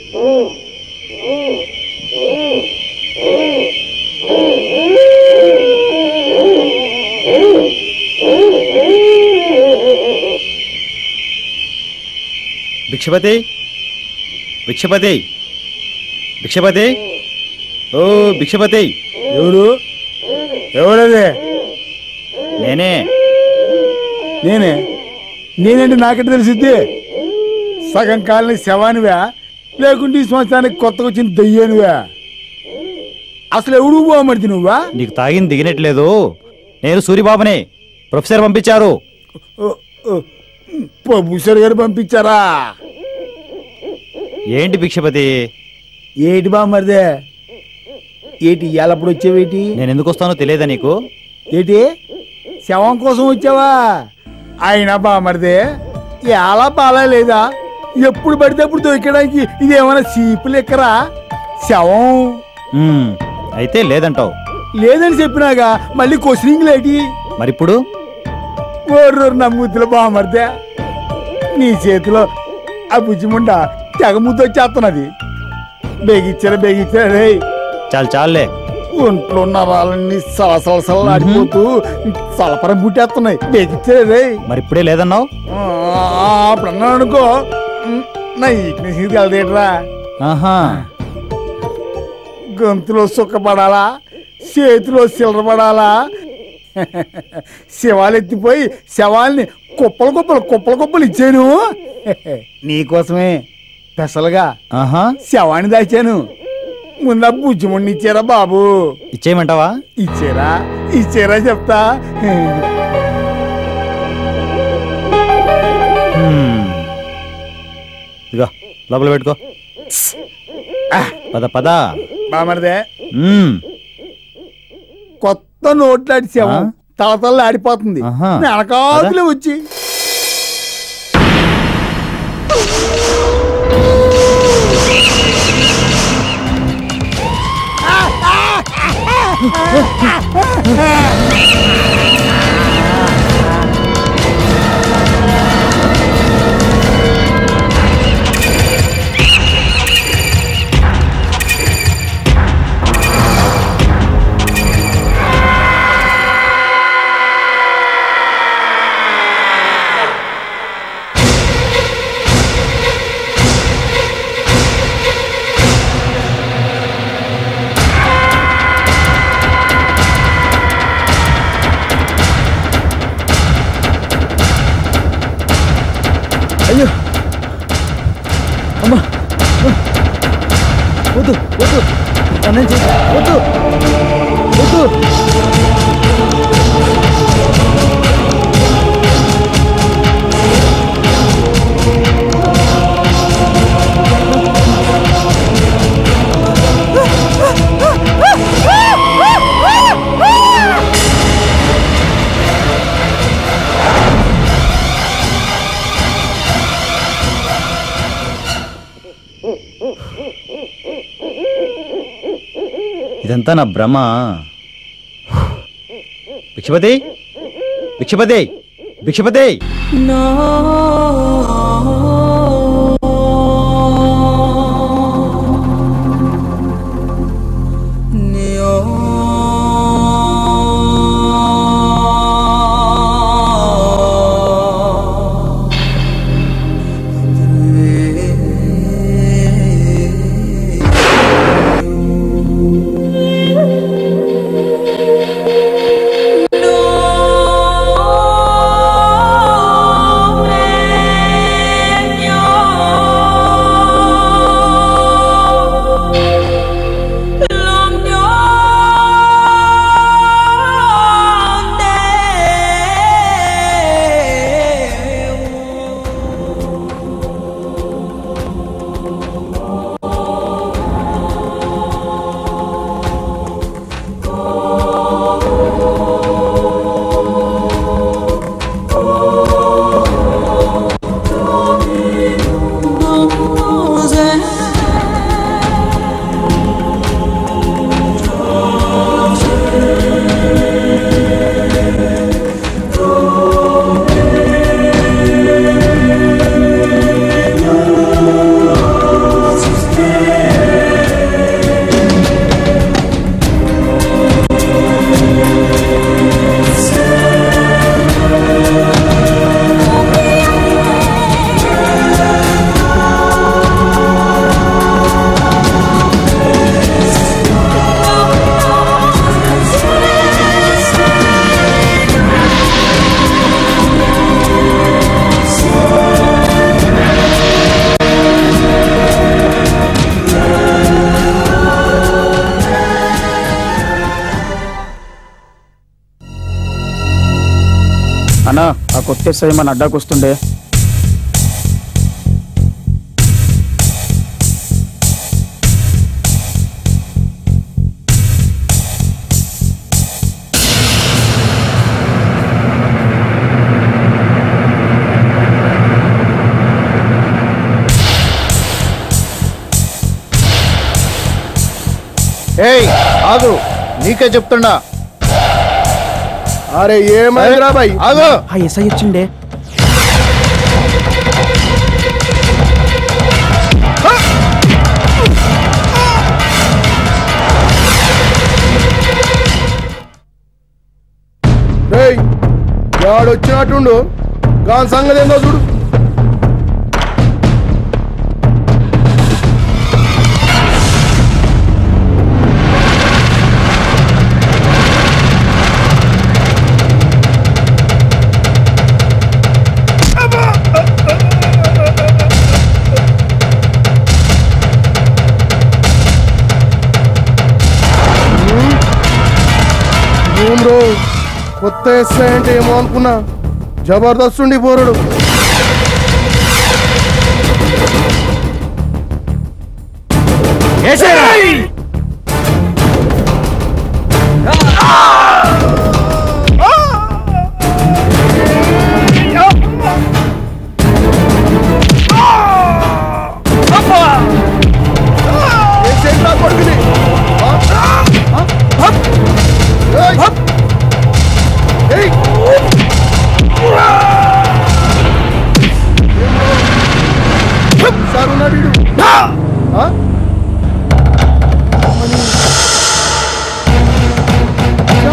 భిక్షపతి భిక్షపతి భిక్షపతి ఓ భిక్షపతి ఎవరు ఎవరదే నేనే నేనే నేనంటే నాకంటే తెలిసిద్ది సగం కాలని శవానివా లేకుంటే ఈ సంవత్సరానికి కొత్తగా వచ్చిన దయ్యానివా అసలు ఎవడు పోమడిది నువ్వా నీకు తాగింది దిగినట్లేదు నేను సూరిబాబుని ప్రొఫెసర్ పంపించారు ప్రొఫెసర్ గారు పంపించారా ఏంటి భిక్షపతి ఏటి బామ్మరిదే ఏటి ఎల్లప్పుడు వచ్చావేటి నేను ఎందుకు వస్తానో తెలియదా నీకు ఏటి శవం కోసం వచ్చావా అయినా బామరిదే ఎలా బాలా లేదా ఎప్పుడు పడితే అప్పుడు దొరికడానికి ఇది ఏమైనా సీపు లెక్కరా శవం మ్మ్, అయితే లేదంటావు లేదని చెప్పినాగా మళ్ళీ క్వశ్చనింగ్ లేటి మరిప్పుడు ఓర్రు నమ్ముతులు బామరిదే నీ చేతిలో ఆ బుజ్జిముండ తెగ ముద్దు వచ్చేస్తున్నది బేగిచ్చారా బేగిచ్చారా రే చాలు చాలులే ఒంట్లో నరాలన్నీ సలసలసలు ఆడిపోతూ సలపరం పుట్టేస్తున్నాయి బేగిచ్చారా రే మరిప్పుడే లేదన్నావు అప్పుడు అన్నాను అనుకో ఉమ్, నా ఈక్నెస్ కలదేట్రా ఆహా గొంతులో సుఖపడాలా చేతిలో సిల్లర పడాలా శవాలు ఎత్తిపోయి శవాల్ని కుప్పలు కుప్పలు కుప్పలు కుప్పలు ఇచ్చాను నీకోసమే స్పెషల్గా ఆహా శవాన్ని దాచాను ముందా బుజ్జిముండి ఇచ్చారా బాబు ఇచ్చేయమంటావా ఇచ్చారా ఇచ్చారా చెప్తా మ్మ్. ఇదిగో లోపల పెట్టుకో పద పద బామరదే మ్మ్. కొత్త నోట్లాడి శవం ఆ? తలతల ఆడిపోతుంది ఆహా. వెనకాదులే వచ్చి అయ్యో అమ్మా వద్దు వద్దు అన్నం చేయి వద్దు వద్దు ఇదంతా నా భ్రమ భిక్షపతి భిక్షపతి భిక్షపతి No ఆ కొత్త ఎస్ఐ మన అడ్డాకు వస్తుండే ఏయ్ ఆగు నీకే చెప్తుండా అరే ఏమైందిరా బాయ్ ఆగు ఆ ఎస్ఐ వచ్చిండే రేయ్ వాడు వచ్చినట్టుండు గాని సంగతి ఏందో చూడు ఏం రో కొత్త ఎస్ఐ అంటే ఏమో అనుకున్నా జబర్దస్త్ ఉండి పోరుడు ఏసేంట్రా కొడుకుని? ఆ? ఆ? హప్! ఏయ్! హప్! ఏయ్! హప్! సార్ ఉన్నాడు ఈడు. ఆ? అమ్మని. ఇంకా?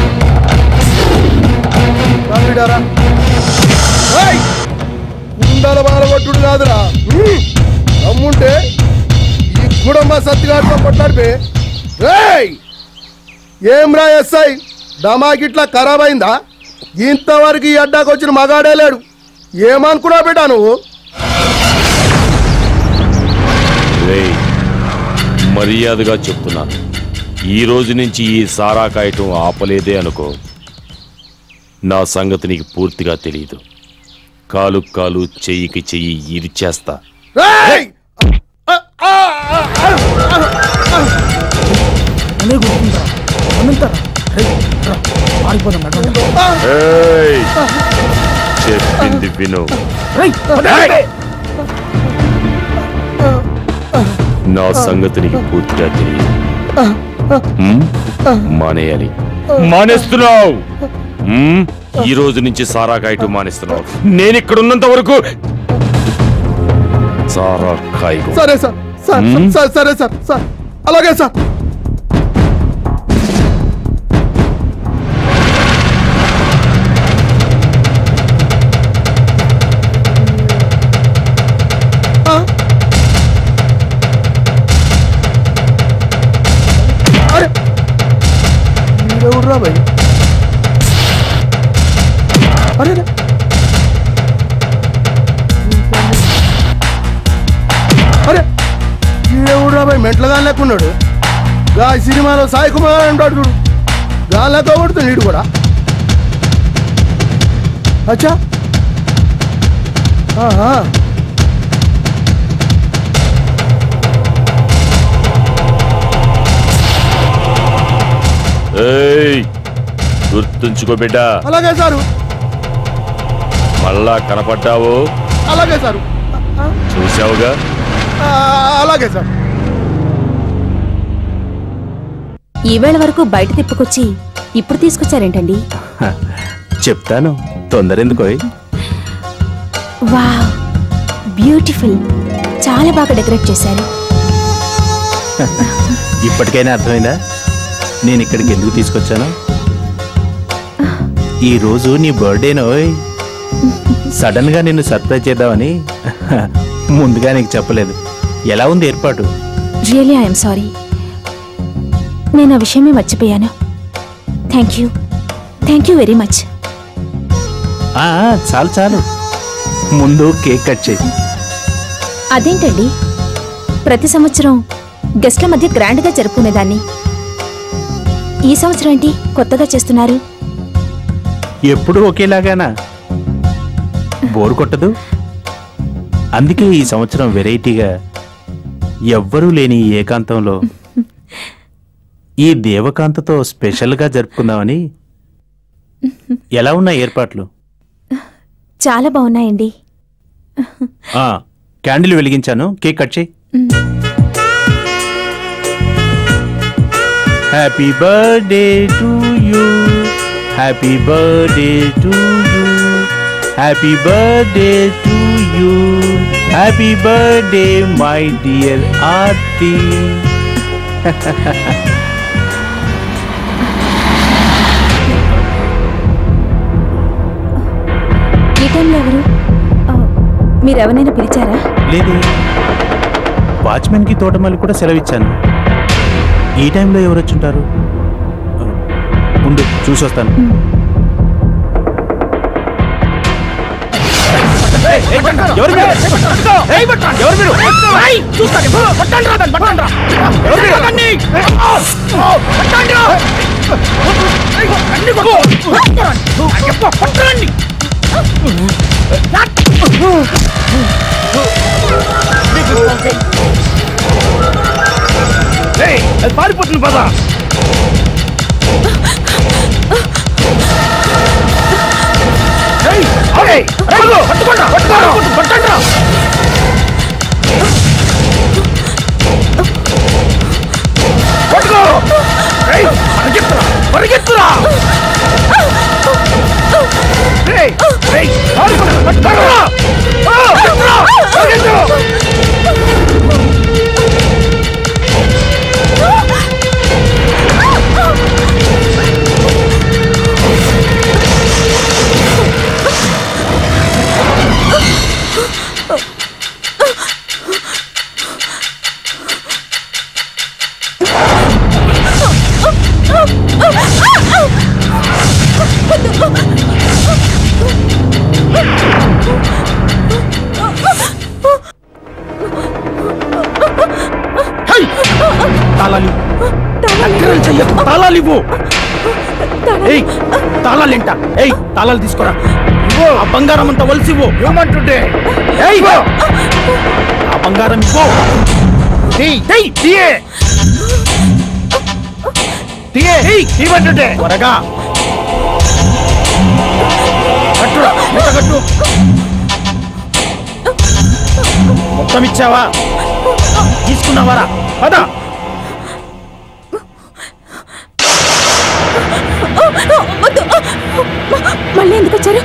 రా వీడారా. ఏయ్! కుండల బాలగొట్టుడు కాదురా ఉమ్. దమ్ముంటే ఈ కుటుంబ సత్తిగాడితో కొట్లాడిపే రేయ్ ఏం రా ఎస్ఐ దమాకిట్లా ఖరాబ్ అయిందా ఇంతవరకు ఈ అడ్డాకు వచ్చిన మగాడే లేడు ఏమనుకున్నావు బిడ్డా నువ్వు రేయ్ మర్యాదగా చెప్తున్నాను ఈ రోజు నుంచి ఈ సారా కాయటం ఆపలేదే అనుకో నా సంగతి నీకు పూర్తిగా తెలియదు కాలు కాలు చెయ్యికి చెయ్యి ఇరిచేస్తా రేయ్! ఆ, ఆ, ఆ, ఆ, ఆ. అనే గుర్తుందా అనంతరా మారిపోదాం నడవండి. ఏయ్! చెప్పింది విను రేయ్, పదండి. నా సంగతి నీకు పూర్తిగా తెలియదు హ్మ్? మానేయాలి మానేస్తున్నావు హ్మ్? ఈ రోజు నుంచి సారా కాయటం మానేస్తున్నావు నేను ఇక్కడ ఉన్నంత వరకు సారా కాయకు సరే సార్ సార్ మ్మ్. సార్ సరే సార్ సార్ అలాగే సార్ ఆ? అరే వీడెవడురా భయ్ అరే రే. అరే ఈడెవడురా భయ్ మెంట్లగా లేకున్నాడు గా సినిమాలో సాయి కుమార్ అంటాడు చూడు గాలితో కొడుతుంది నీడు కూడా అచ్చా ఆహా. ఏయ్ గుర్తుంచుకో బిడ్డ అలాగే సారు మళ్ళా కనపడ్డావు అలాగే సారు చూసావుగా ఆ, అలాగే సార్ ఈవేళ వరకు బయట తిప్పుకొచ్చి ఇప్పుడు తీసుకొచ్చారేంటండి చెప్తాను తొందరెందుకోయ్ వావ్ బ్యూటిఫుల్ చాలా బాగా డెకరేట్ చేశారు ఇప్పటికైనా అర్థమైందా నేను ఇక్కడికి ఎందుకు తీసుకొచ్చాను ఈ రోజు నీ బర్త్డేనోయ్ సడన్ గా నిన్ను సర్ప్రైజ్ చేద్దామని ముందుగా నీకు చెప్పలేదు ఎలా ఉంది ఏర్పాటు రియలీ ఐఎమ్ సారీ నేను ఆ విషయమే మర్చిపోయాను thank you thank you very much ఆ, చాలు చాలు ముందు కేక్ కట్ చేయి అదేంటండి ప్రతి సంవత్సరం గెస్ట్ల మధ్య గ్రాండ్గా జరుపుకునేదాన్ని ఈ సంవత్సరం ఏంటి కొత్తగా చేస్తున్నారు ఎప్పుడు ఒకేలాగానా బోరు కొట్టదు అందుకే ఈ సంవత్సరం వెరైటీగా ఎవ్వరూ లేని ఈ ఏకాంతంలో ఈ దేవకాంతతో స్పెషల్గా జరుపుకుందామని ఎలా ఉన్నాయి ఏర్పాట్లు చాలా బాగున్నాయండి ఆ, క్యాండిల్ వెలిగించాను కేక్ కట్ చేయి happy birthday to you happy birthday to you happy birthday to you happy birthday my dear Aarti ఈ టైంలో ఎవరు ఆ, మీరు ఎవరైనా పిలిచారా లేదే వాచ్మెన్కి తోటమాలి కూడా సెలవిచ్చాను ఈ టైంలో ఎవరు వచ్చుంటారు ఆ, ఉండు చూసొస్తాను ఎవరు మీరు? ఎవరు మీరు? ఏయ్, చూస్తాను. పట్టండి రా దాన్ని, పట్టండి రా. ఎవరు మీరు? పట్టండి. పట్టండి రా. ఏయ్, అన్ని కొట్టు. అయ్యప్ప, పట్టండి. ఏయ్, అది పారిపోతుంది పద ఏయ్, ఏయ్, పట్టుకో, పట్టుకోండి రా, పట్టుకోరా, పట్టండి రా. పట్టుకో ఏయ్, పరిగెత్తురా పరిగెత్తురా ఏయ్, ఏయ్, పారిపోరా, పట్టుకోరా. ఆ, పరిగెత్తురా, పరిగెత్తు. తాళాలు నక్కరలు చెయ్యకు, తాళాలు ఇవ్వు ఏయ్ తాళాలేంట ఏయ్ తాళాలు తీసుకురా ఇవ్వు ఆ బంగారం అంతా వలసి ఇవ్వు ఇవ్వమంటుంటే ఏయ్ ఆ బంగారం ఇవ్వు ఏయ్ ఏయ్ తీయే తీయే ఏయ్ ఇవ్వమంటుంటే త్వరగా కట్టురా మూట కట్టు మొత్తం ఇచ్చావా తీసుకున్నావారా పదా వద్దు. మళ్ళీ ఎందుకు వచ్చారు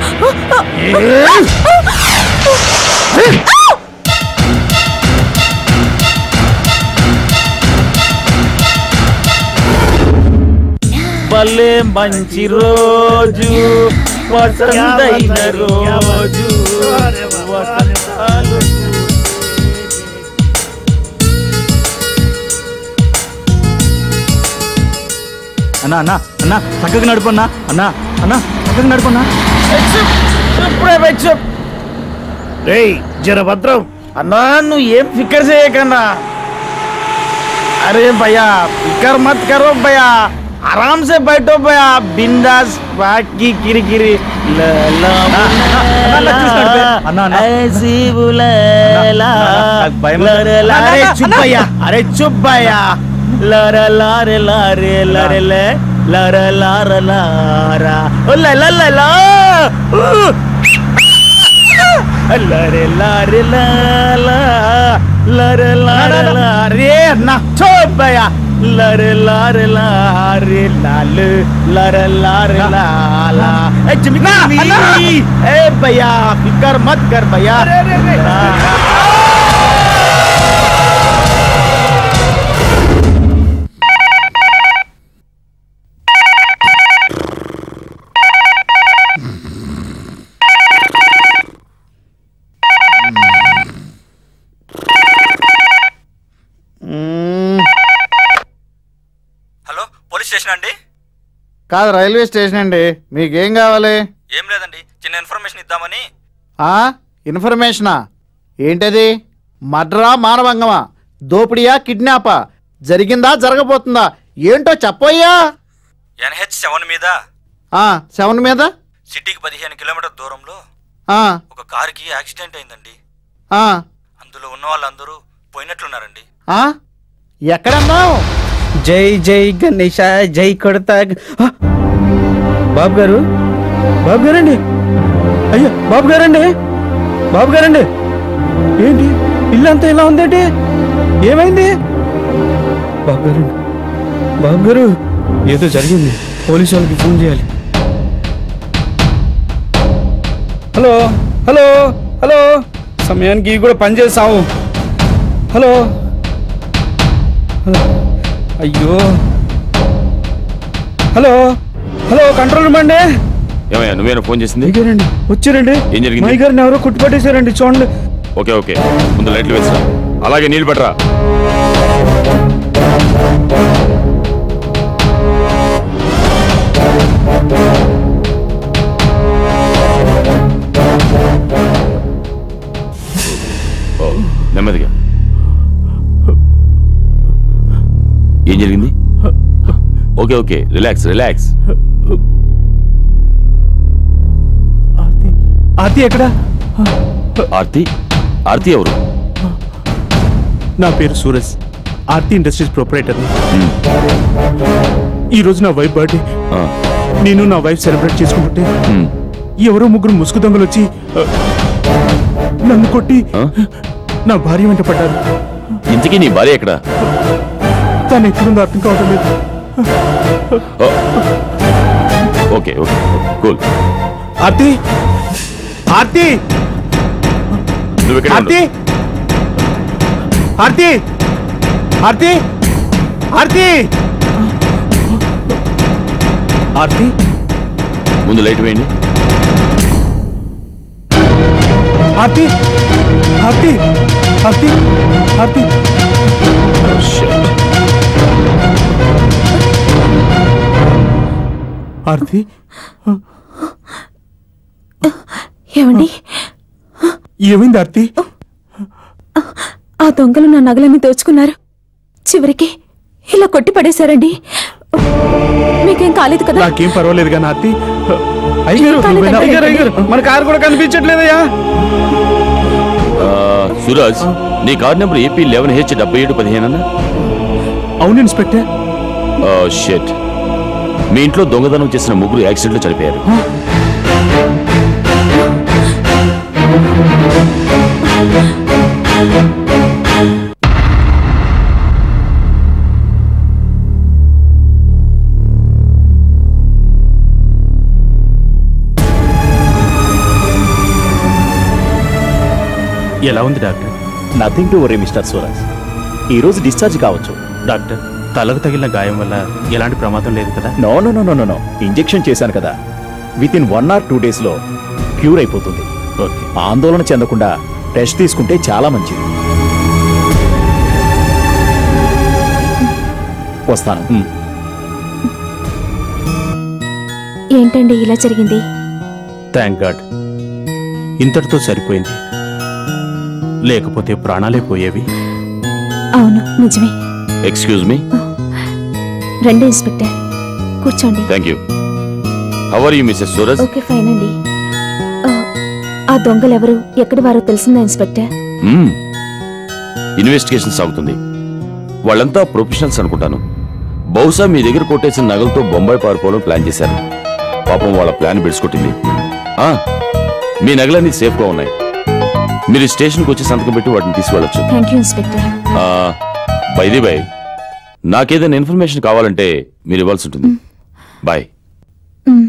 భలే మంచి రోజు వసంతైన రోజు వసంతాలు అన్నా అన్నా అన్నా చక్కగా నడుపన్నా అన్నా అన్నా చక్కగా నడుపన్నా ఇప్పుడే వచ్చి రేయ్ జర భద్రం అన్నా నువ్వు ఏం ఫికర్ చేయకన్నా అరే భయ్యా ఫికర్ మత్ కరో భయ్యా आराम से बैठो भैया बिंदास बाकी किरकिरी ला ला అన్నా, అన్నా, చూసి నడిపే. అన్నా, అన్నా. ऐसी बुलेला నాకు భయం లేదు. लरे ला అన్నా, अरे అన్నా, चुप అన్నా. भैया अरे चुप भैया लरे लारे लारे लरे ले लरे लारे लारा ओ ला ला ला ला लरे लारे ला ला लरे लारे ला रे ना चुप भैया लरे लारे लारे लाल लरे लारे ला ला ए जिमी ए भैया फिकर मत कर भैया హలో పోలీస్ స్టేషన్ అండి కాదు రైల్వే స్టేషన్ అండి మీకేం కావాలి ఏం లేదండి చిన్న ఇన్ఫర్మేషన్ ఇద్దామని ఆ ఇన్ఫర్మేషనా ఏంటది మడ్రా మానభంగమా దోపిడియా కిడ్నాపా జరిగిందా జరగబోతుందా ఏంటో చెప్పయ్యా ఎన్హెచ్ సెవెన్ మీద ఆ సెవెన్ మీద సిటీకి పదిహేను కిలోమీటర్ దూరంలో ఆ, ఒక కారుకి యాక్సిడెంట్ అయిందండి ఆ, అందులో ఉన్న వాళ్ళందరూ పోయినట్లున్నారండి ఆ? ఎక్కడన్నావు జై జై గణేష జై కొడతా ఆ! బాబు గారు బాబు గారండి అయ్యో బాబు గారండి బాబు గారండి ఏంటి ఇల్లంతా ఇలా ఉందేంటి ఏమైంది బాబు గారు బాబు గారు ఏదో జరిగింది పోలీసు వాళ్ళకి ఫోన్ చేయాలి హలో హలో హలో సమయానికి ఇవి కూడా పనిచేసావు హలో హలో అయ్యో హలో హలో కంట్రోల్ రూమ్ అండి ఏమయ్యా నువ్వేనా ఫోన్ చేసింది దిగారండి వచ్చారండి ఏం జరిగింది? మై గారిని ఎవరో కుట్టుపట్టేశారండి చూడండి ఓకే ఓకే ముందు లైట్లు వేసిరా అలాగే నీళ్ళు పెట్టరా ఓ, నెమ్మదిగా ఏం జరిగింది okay okay relax relax Aarti ఎక్కడ ఆర్తి ఆర్తి ఎవరు నా పేరు సూరజ్ ఆర్తి ఇండస్ట్రీస్ ప్రొపరేటర్ ఉమ్, ఈ రోజు నా వైఫ్ బర్త్డే ఆ, నేను నా వైఫ్ సెలబ్రేట్ చేసుకుంటుంటే ఉమ్, ఎవరో ముగ్గురు ముసుగు దొంగలు వచ్చి ఆ, నన్ను కొట్టి ఆ? నా భార్య వెంట పడ్డారు ఇంతకీ నీ భార్య ఎక్కడ తను ఎక్కడుందో అర్థం కావటం లేదు ఓ, okay okay cool Aarti Aarti నువ్వు ఇక్కడ ఆర్తి ఆర్తి ఆర్తి ఆర్తి ఆర్తి ముందు లైట్ వేయండి ఆర్తి ఆర్తి ఆర్తి ఆర్తి ఆర్తి ఏమండి ఏమైంది ఆర్తి ఆ దొంగలు నా నగలన్నీ దోచుకున్నారు చివరికి ఇలా కొట్టి పడేశారండి మీకేం కాలేదు కదా నాకేం పర్వాలేదు కానీ ఆర్తి అయ్యారు కాలేదండి. అయ్యారు అయ్యారు మన కారు కూడా కనిపించట్లేదయ్యా ఆ, సురాజ్ నీ car number AP eleven H డెబ్బై ఏడు పదిహేను అన్న అవును ఇన్స్పెక్టర్ షెట్ మీ ఇంట్లో దొంగతనం చేసిన ముగ్గురు యాక్సిడెంట్లో చనిపోయారు ఎలా ఉంది doctor nothing to worry mister Suraj ఈ రోజు డిశ్చార్జ్ కావచ్చు డాక్టర్ తలకు తగిలిన గాయం వల్ల ఎలాంటి ప్రమాదం లేదు కదా no no no no no no injection చేశాను కదా within one or two days లో క్యూర్ అయిపోతుంది ఓకే ఆందోళన చెందకుండా టెస్ట్ తీసుకుంటే చాలా మంచిది వస్తాను ఏంటండి ఇలా జరిగింది థ్యాంక్ గాడ్ ఇంతటితో సరిపోయింది లేకపోతే ప్రాణాలే పోయేవి అవును నిజమే ఎక్స్క్యూజ్ మీ రండి ఇన్స్పెక్టర్ కూర్చోండి thank you how are you Mrs Suraj okay fine అండి ఆ, ఆ దొంగలు ఎవరు ఎక్కడి వారో తెలిసిందా ఇన్స్పెక్టర్ ఇన్వెస్టిగేషన్ సాగుతుంది వాళ్ళంతా ప్రొఫెషనల్స్ అనుకుంటాను బహుశా మీ దగ్గర కొట్టేసిన నగలతో బొంబాయి పారిపోవడం ప్లాన్ చేశారు పాపం వాళ్ళ ప్లాన్ బిడుచుకొట్టింది ఆ, మీ నగలన్నీ సేఫ్గా ఉన్నాయి మీరు స్టేషన్కి వచ్చి సంతకం పెట్టి వాటిని తీసుకెళ్ళొచ్చు thank you inspector by the by నాకేదైనా ఇన్ఫర్మేషన్ కావాలంటే మీరు ఇవ్వాల్సి ఉంటుంది బాయ్ మ్.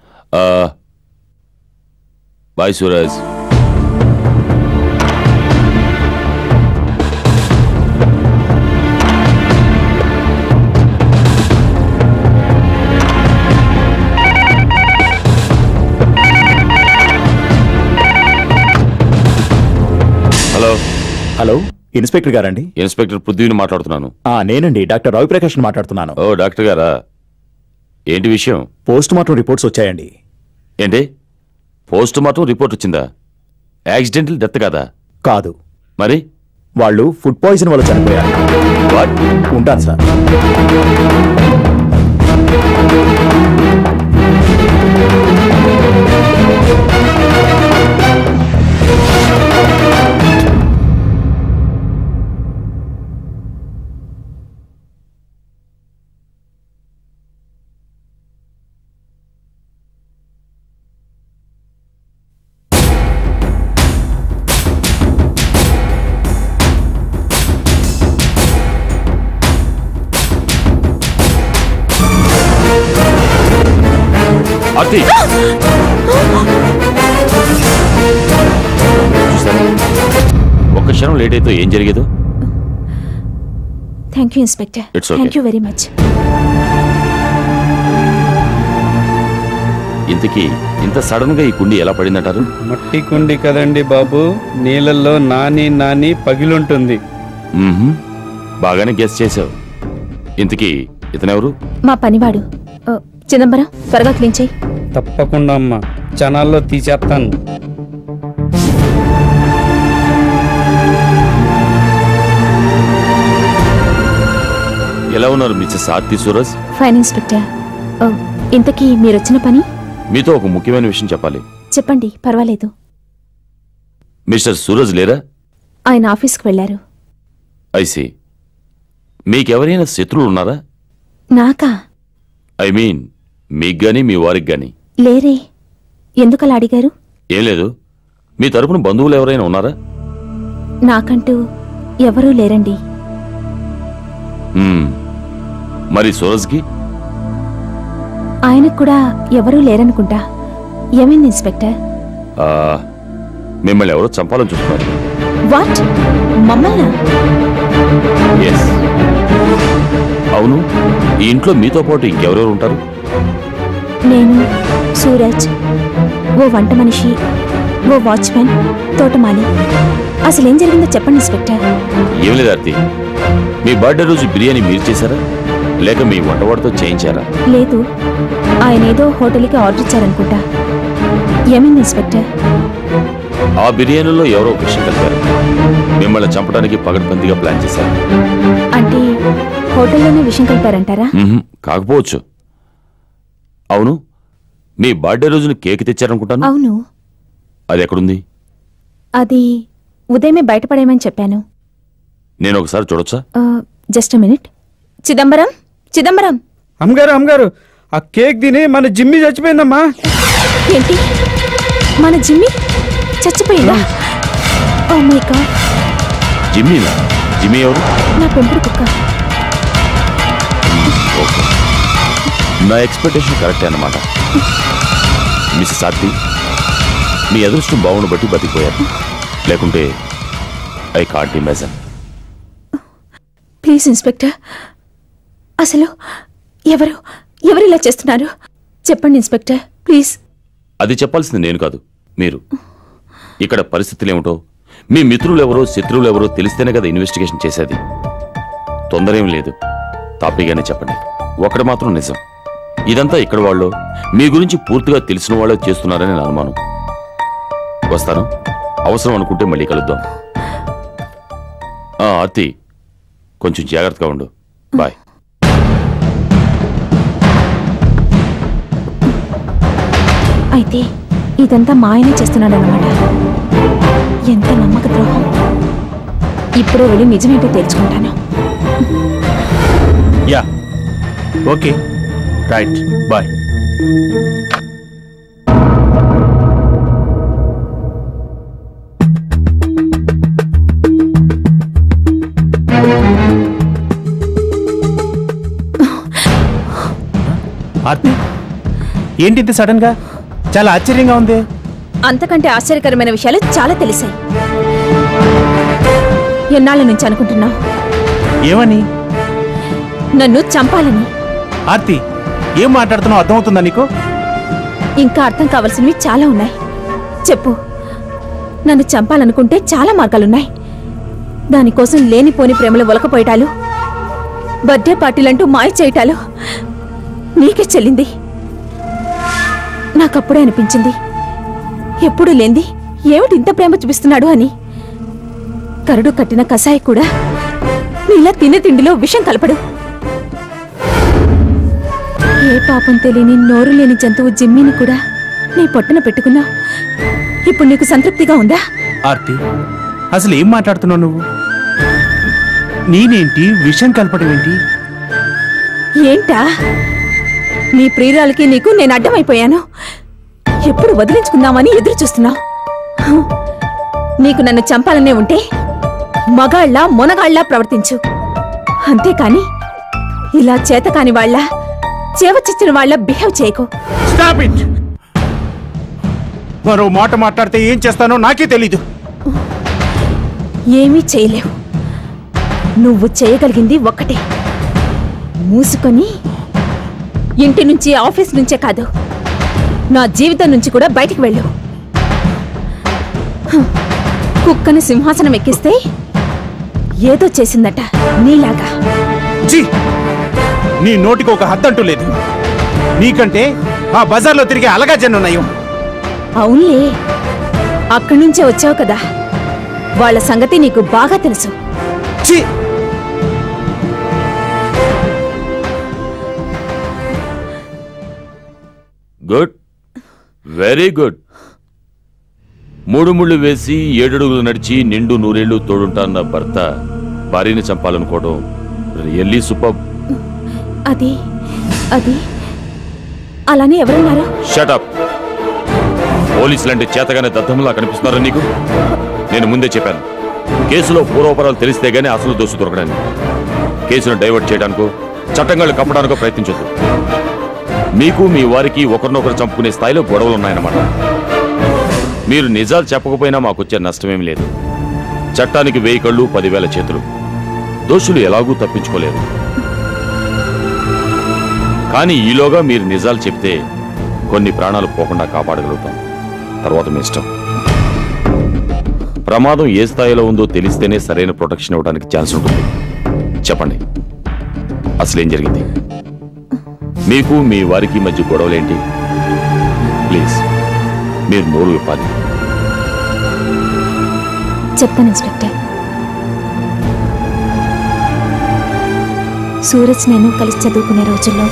Bye Suraj hello hello inspector గారండి ఇన్స్పెక్టర్ పృథ్వీని మాట్లాడుతున్నాను ఆ నేనండి డాక్టర్ రవిప్రకాష్ మాట్లాడుతున్నాను ఓ డాక్టర్ గారా ఏంటి విషయం పోస్ట్ మార్టం రిపోర్ట్స్ వచ్చాయండి ఏంటి పోస్ట్ మార్టం రిపోర్ట్ వచ్చిందా యాక్సిడెంటల్ డెత్ కదా కాదు మరి వాళ్ళు ఫుడ్ పాయిజన్ వల్ల చనిపోయారు వాట్ ఉంటాను సార్ ఆర్తి చూసారా? ఒక్క క్షణం లేట్ అయితే ఏం జరిగేదో thank you inspector It's okay. Thank you very much ఇంతకీ ఇంత సడన్ గా ఈ కుండి ఎలా పడిందంటారు మట్టి కుండి కదండి బాబు నీళ్ళల్లో నాని నాని పగిలుంటుంది మ్మ్హ్మ్. బాగానే గెస్ చేసావు ఇంతకీ ఇతనెవరు మా పనివాడు ఓ, చిదంబరం త్వరగా క్లీన్ చేయి తప్పకుండా అమ్మా క్షణాల్లో తీసేస్తాను ఎలా ఉన్నారు Mrs Aarti Suraj fine inspector ఓ, ఇంతకీ మీరు వచ్చిన పని మీతో ఒక ముఖ్యమైన విషయం చెప్పాలి చెప్పండి పర్వాలేదు మిస్టర్ సూరజ్ లేరా ఆయన ఆఫీస్కి వెళ్ళారు ఐసి మీకెవరైనా శత్రువులు ఉన్నారా నాకా ఐ మీన్ మీకు గాని మీ వారికి గాని లేరే ఎందుకలా అడిగారు ఏం లేదు మీ తరపున బంధువులు ఎవరైనా ఉన్నారా నాకంటూ ఎవరూ లేరండి మ్మ్. మరి సూరజ్కి ఆయనకు కూడా ఎవరూ లేరనుకుంటా ఏమైంది ఇన్స్పెక్టర్ ఆ, మిమ్మల్ని ఎవరో చంపాలని చూస్తున్నారు వాట్ మమ్మల్నా ఎస్ అవును ఈ ఇంట్లో మీతో పాటు ఇంకెవరెవరు ఉంటారు నేను సూరజ్ ఓ వంట మనిషి ఓ వాచ్మెన్ తోటమాలి అసలేం జరిగిందో చెప్పండి ఇన్స్పెక్టర్ ఏం లేదు ఆర్తి మీ బర్త్డే రోజు బిర్యానీ మీరు చేశారా లేక మీ వంటవాడితో చేయించారా లేదు ఆయన ఏదో హోటల్కి ఆర్డర్ ఇచ్చారనుకుంటా ఏమైంది ఇన్స్పెక్టర్ ఆ బిర్యానీలో ఎవరో ఒక విషయం కలిపారు మిమ్మల్ని చంపడానికి పగడ్బందీగా ప్లాన్ చేశారు అంటే హోటల్లోనే విషయం కలిపారంటారా మ్మ్హ్, కాకపోవచ్చు అవును మీ బర్త్డే రోజున కేక్ తెచ్చారనుకుంటాను అవును అది ఎక్కడుంది అది ఉదయమే బయటపడేయమని చెప్పాను నేను ఒకసారి చూడొచ్చా జస్ట్ మినిట్ చిదంబరం చిదంబరం అమ్మగారు అమ్మగారు ఆ కేక్ తిని మన జిమ్మి చచ్చిపోయిందమ్మా ఏంటి మన జిమ్మి చచ్చిపోయిందా ఓ మై గాడ్ జిమ్మీనా జిమ్మీ ఎవరు నా పెంపుడు కుక్క ఓకే నా ఎక్స్పెక్టేషన్ కరెక్టే అన్నమాట మిస్సెస్ ఆర్తి మీ అదృష్టం బాగుండు బట్టి బతికిపోయారు లేకుంటే I can't imagine please inspector అసలు ఎవరు ఎవరు ఇలా చేస్తున్నారు చెప్పండి ఇన్స్పెక్టర్ ప్లీజ్ అది చెప్పాల్సింది నేను కాదు మీరు ఇక్కడ పరిస్థితులు ఏమిటో మీ మిత్రులు ఎవరో శత్రువులు ఎవరో తెలిస్తేనే కదా ఇన్వెస్టిగేషన్ చేసేది తొందర ఏం లేదు తాపీగానే చెప్పండి ఒకటి మాత్రం నిజం ఇదంతా ఇక్కడ వాళ్ళు మీ గురించి పూర్తిగా తెలిసిన వాళ్ళే చేస్తున్నారని నా అనుమానం వస్తాను అవసరం అనుకుంటే మళ్ళీ కలుద్దాం ఆ, ఆర్తి కొంచెం జాగ్రత్తగా ఉండు బాయ్ అయితే ఇదంతా మా ఆయనే చేస్తున్నాడన్నమాట ఎంత నమ్మక ద్రోహం ఇప్పుడే వెళ్ళి నిజమేంటో తెలుసుకుంటాను yeah okay right bye Aarti ఏంటి ఇంత సడన్ గా చాలా ఆశ్చర్యంగా ఉంది అంతకంటే ఆశ్చర్యకరమైన విషయాలు చాలా తెలిసాయి ఎన్నాళ్ళ నుంచి అనుకుంటున్నావు ఏమని నన్ను చంపాలని ఆర్తి ఏం మాట్లాడుతున్నావు అర్థమవుతుందా నీకు ఇంకా అర్థం కావాల్సినవి చాలా ఉన్నాయి చెప్పు నన్ను చంపాలనుకుంటే చాలా మార్గాలున్నాయి దానికోసం లేనిపోని ప్రేమలు ఒలకపోయటాలు బర్త్డే పార్టీలంటూ మాయ చేయటాలు నీకే చెల్లింది నాకప్పుడే అనిపించింది ఎప్పుడూ లేంది ఏమిటి ఇంత ప్రేమ చూపిస్తున్నాడు అని కరడు కట్టిన కషాయి కూడా నీలా తినే తిండిలో విషం కలపడు ఏ పాపం తెలియని నోరు లేని జంతువు జిమ్మిని కూడా నీ పొట్టన పెట్టుకున్నా ఇప్పుడు నీకు సంతృప్తిగా ఉందా ఆర్తి అసలు ఏం మాట్లాడుతున్నావు నువ్వు నేనేంటి విషయం కలపడం ఏంటి ఏంటా నీ ప్రియురాలకి నీకు నేను అడ్డమైపోయాను ఎప్పుడు వదిలించుకుందామని ఎదురు చూస్తున్నావు హ్. నీకు నన్ను చంపాలనే ఉంటే మగాళ్ళ మొనగాళ్ళ ప్రవర్తించు అంతేకాని ఇలా చేతకాని వాళ్ళ చేవచ్చిచ్చిన వాళ్ళ బిహేవ్ చేయకు స్టాప్ ఇట్ మరో మాట మాట్లాడితే ఏం చేస్తానో నాకే తెలీదు ఏమీ చేయలేవు నువ్వు చేయగలిగింది ఒక్కటే మూసుకొని ఇంటి నుంచి ఆఫీస్ నుంచే కాదు నా జీవితం నుంచి కూడా బయటికి వెళ్ళు హ్, కుక్కని సింహాసనం ఎక్కిస్తే ఏదో చేసిందట నీలాగా ఛీ! నీ నోటికి ఒక హద్దంటూ లేదు నీకంటే ఆ బజార్లో తిరిగే అలగా జన్నున్నాయో అవునులే అక్కడి నుంచే వచ్చావు కదా వాళ్ళ సంగతి నీకు బాగా తెలుసు ఛీ! గుడ్ వెరీ గుడ్ మూడు ముళ్ళు వేసి ఏడడుగులు నడిచి నిండు నూరేళ్లు తోడుంటాన్న భర్త భార్యని చంపాలనుకోవడం రియల్లీ సూపర్ అది అది అలానే ఎవరన్నారు షటప్ పోలీసులంటే చేతగానే దద్దములా కనిపిస్తున్నారా నీకు నేను ముందే చెప్పాను కేసులో పూర్వపరాలు తెలిస్తే గానీ అసలు దోషి దొరకడానికి కేసును డైవర్ట్ చేయడానికో చట్టంగాళ్ళు కప్పడానికో ప్రయత్నించొద్దు మీకు మీ వారికి ఒకరినొకరు చంపుకునే స్థాయిలో గొడవలు ఉన్నాయన్నమాట మీరు నిజాలు చెప్పకపోయినా మాకు వచ్చే నష్టమేమీ లేదు చట్టానికి వెయ్యి కళ్ళు పదివేల చేతులు దోషులు ఎలాగూ తప్పించుకోలేరు కానీ ఈలోగా మీరు నిజాలు చెప్తే కొన్ని ప్రాణాలు పోకుండా కాపాడగలుగుతాం తర్వాత మీ ఇష్టం ప్రమాదం ఏ స్థాయిలో ఉందో తెలిస్తేనే సరైన ప్రొటెక్షన్ ఇవ్వడానికి ఛాన్స్ ఉంటుంది చెప్పండి అసలేం జరిగింది మీకు మీ వారికి మధ్య గొడవలేంటి ప్లీజ్ మీరు నోరు విప్పాలి చెప్తాను ఇన్స్పెక్టర్ సూరజ్ నేను కలిసి చదువుకునే రోజుల్లో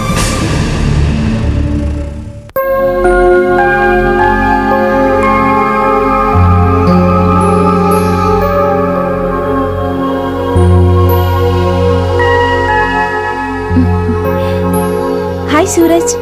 హాయ్ సూరజ్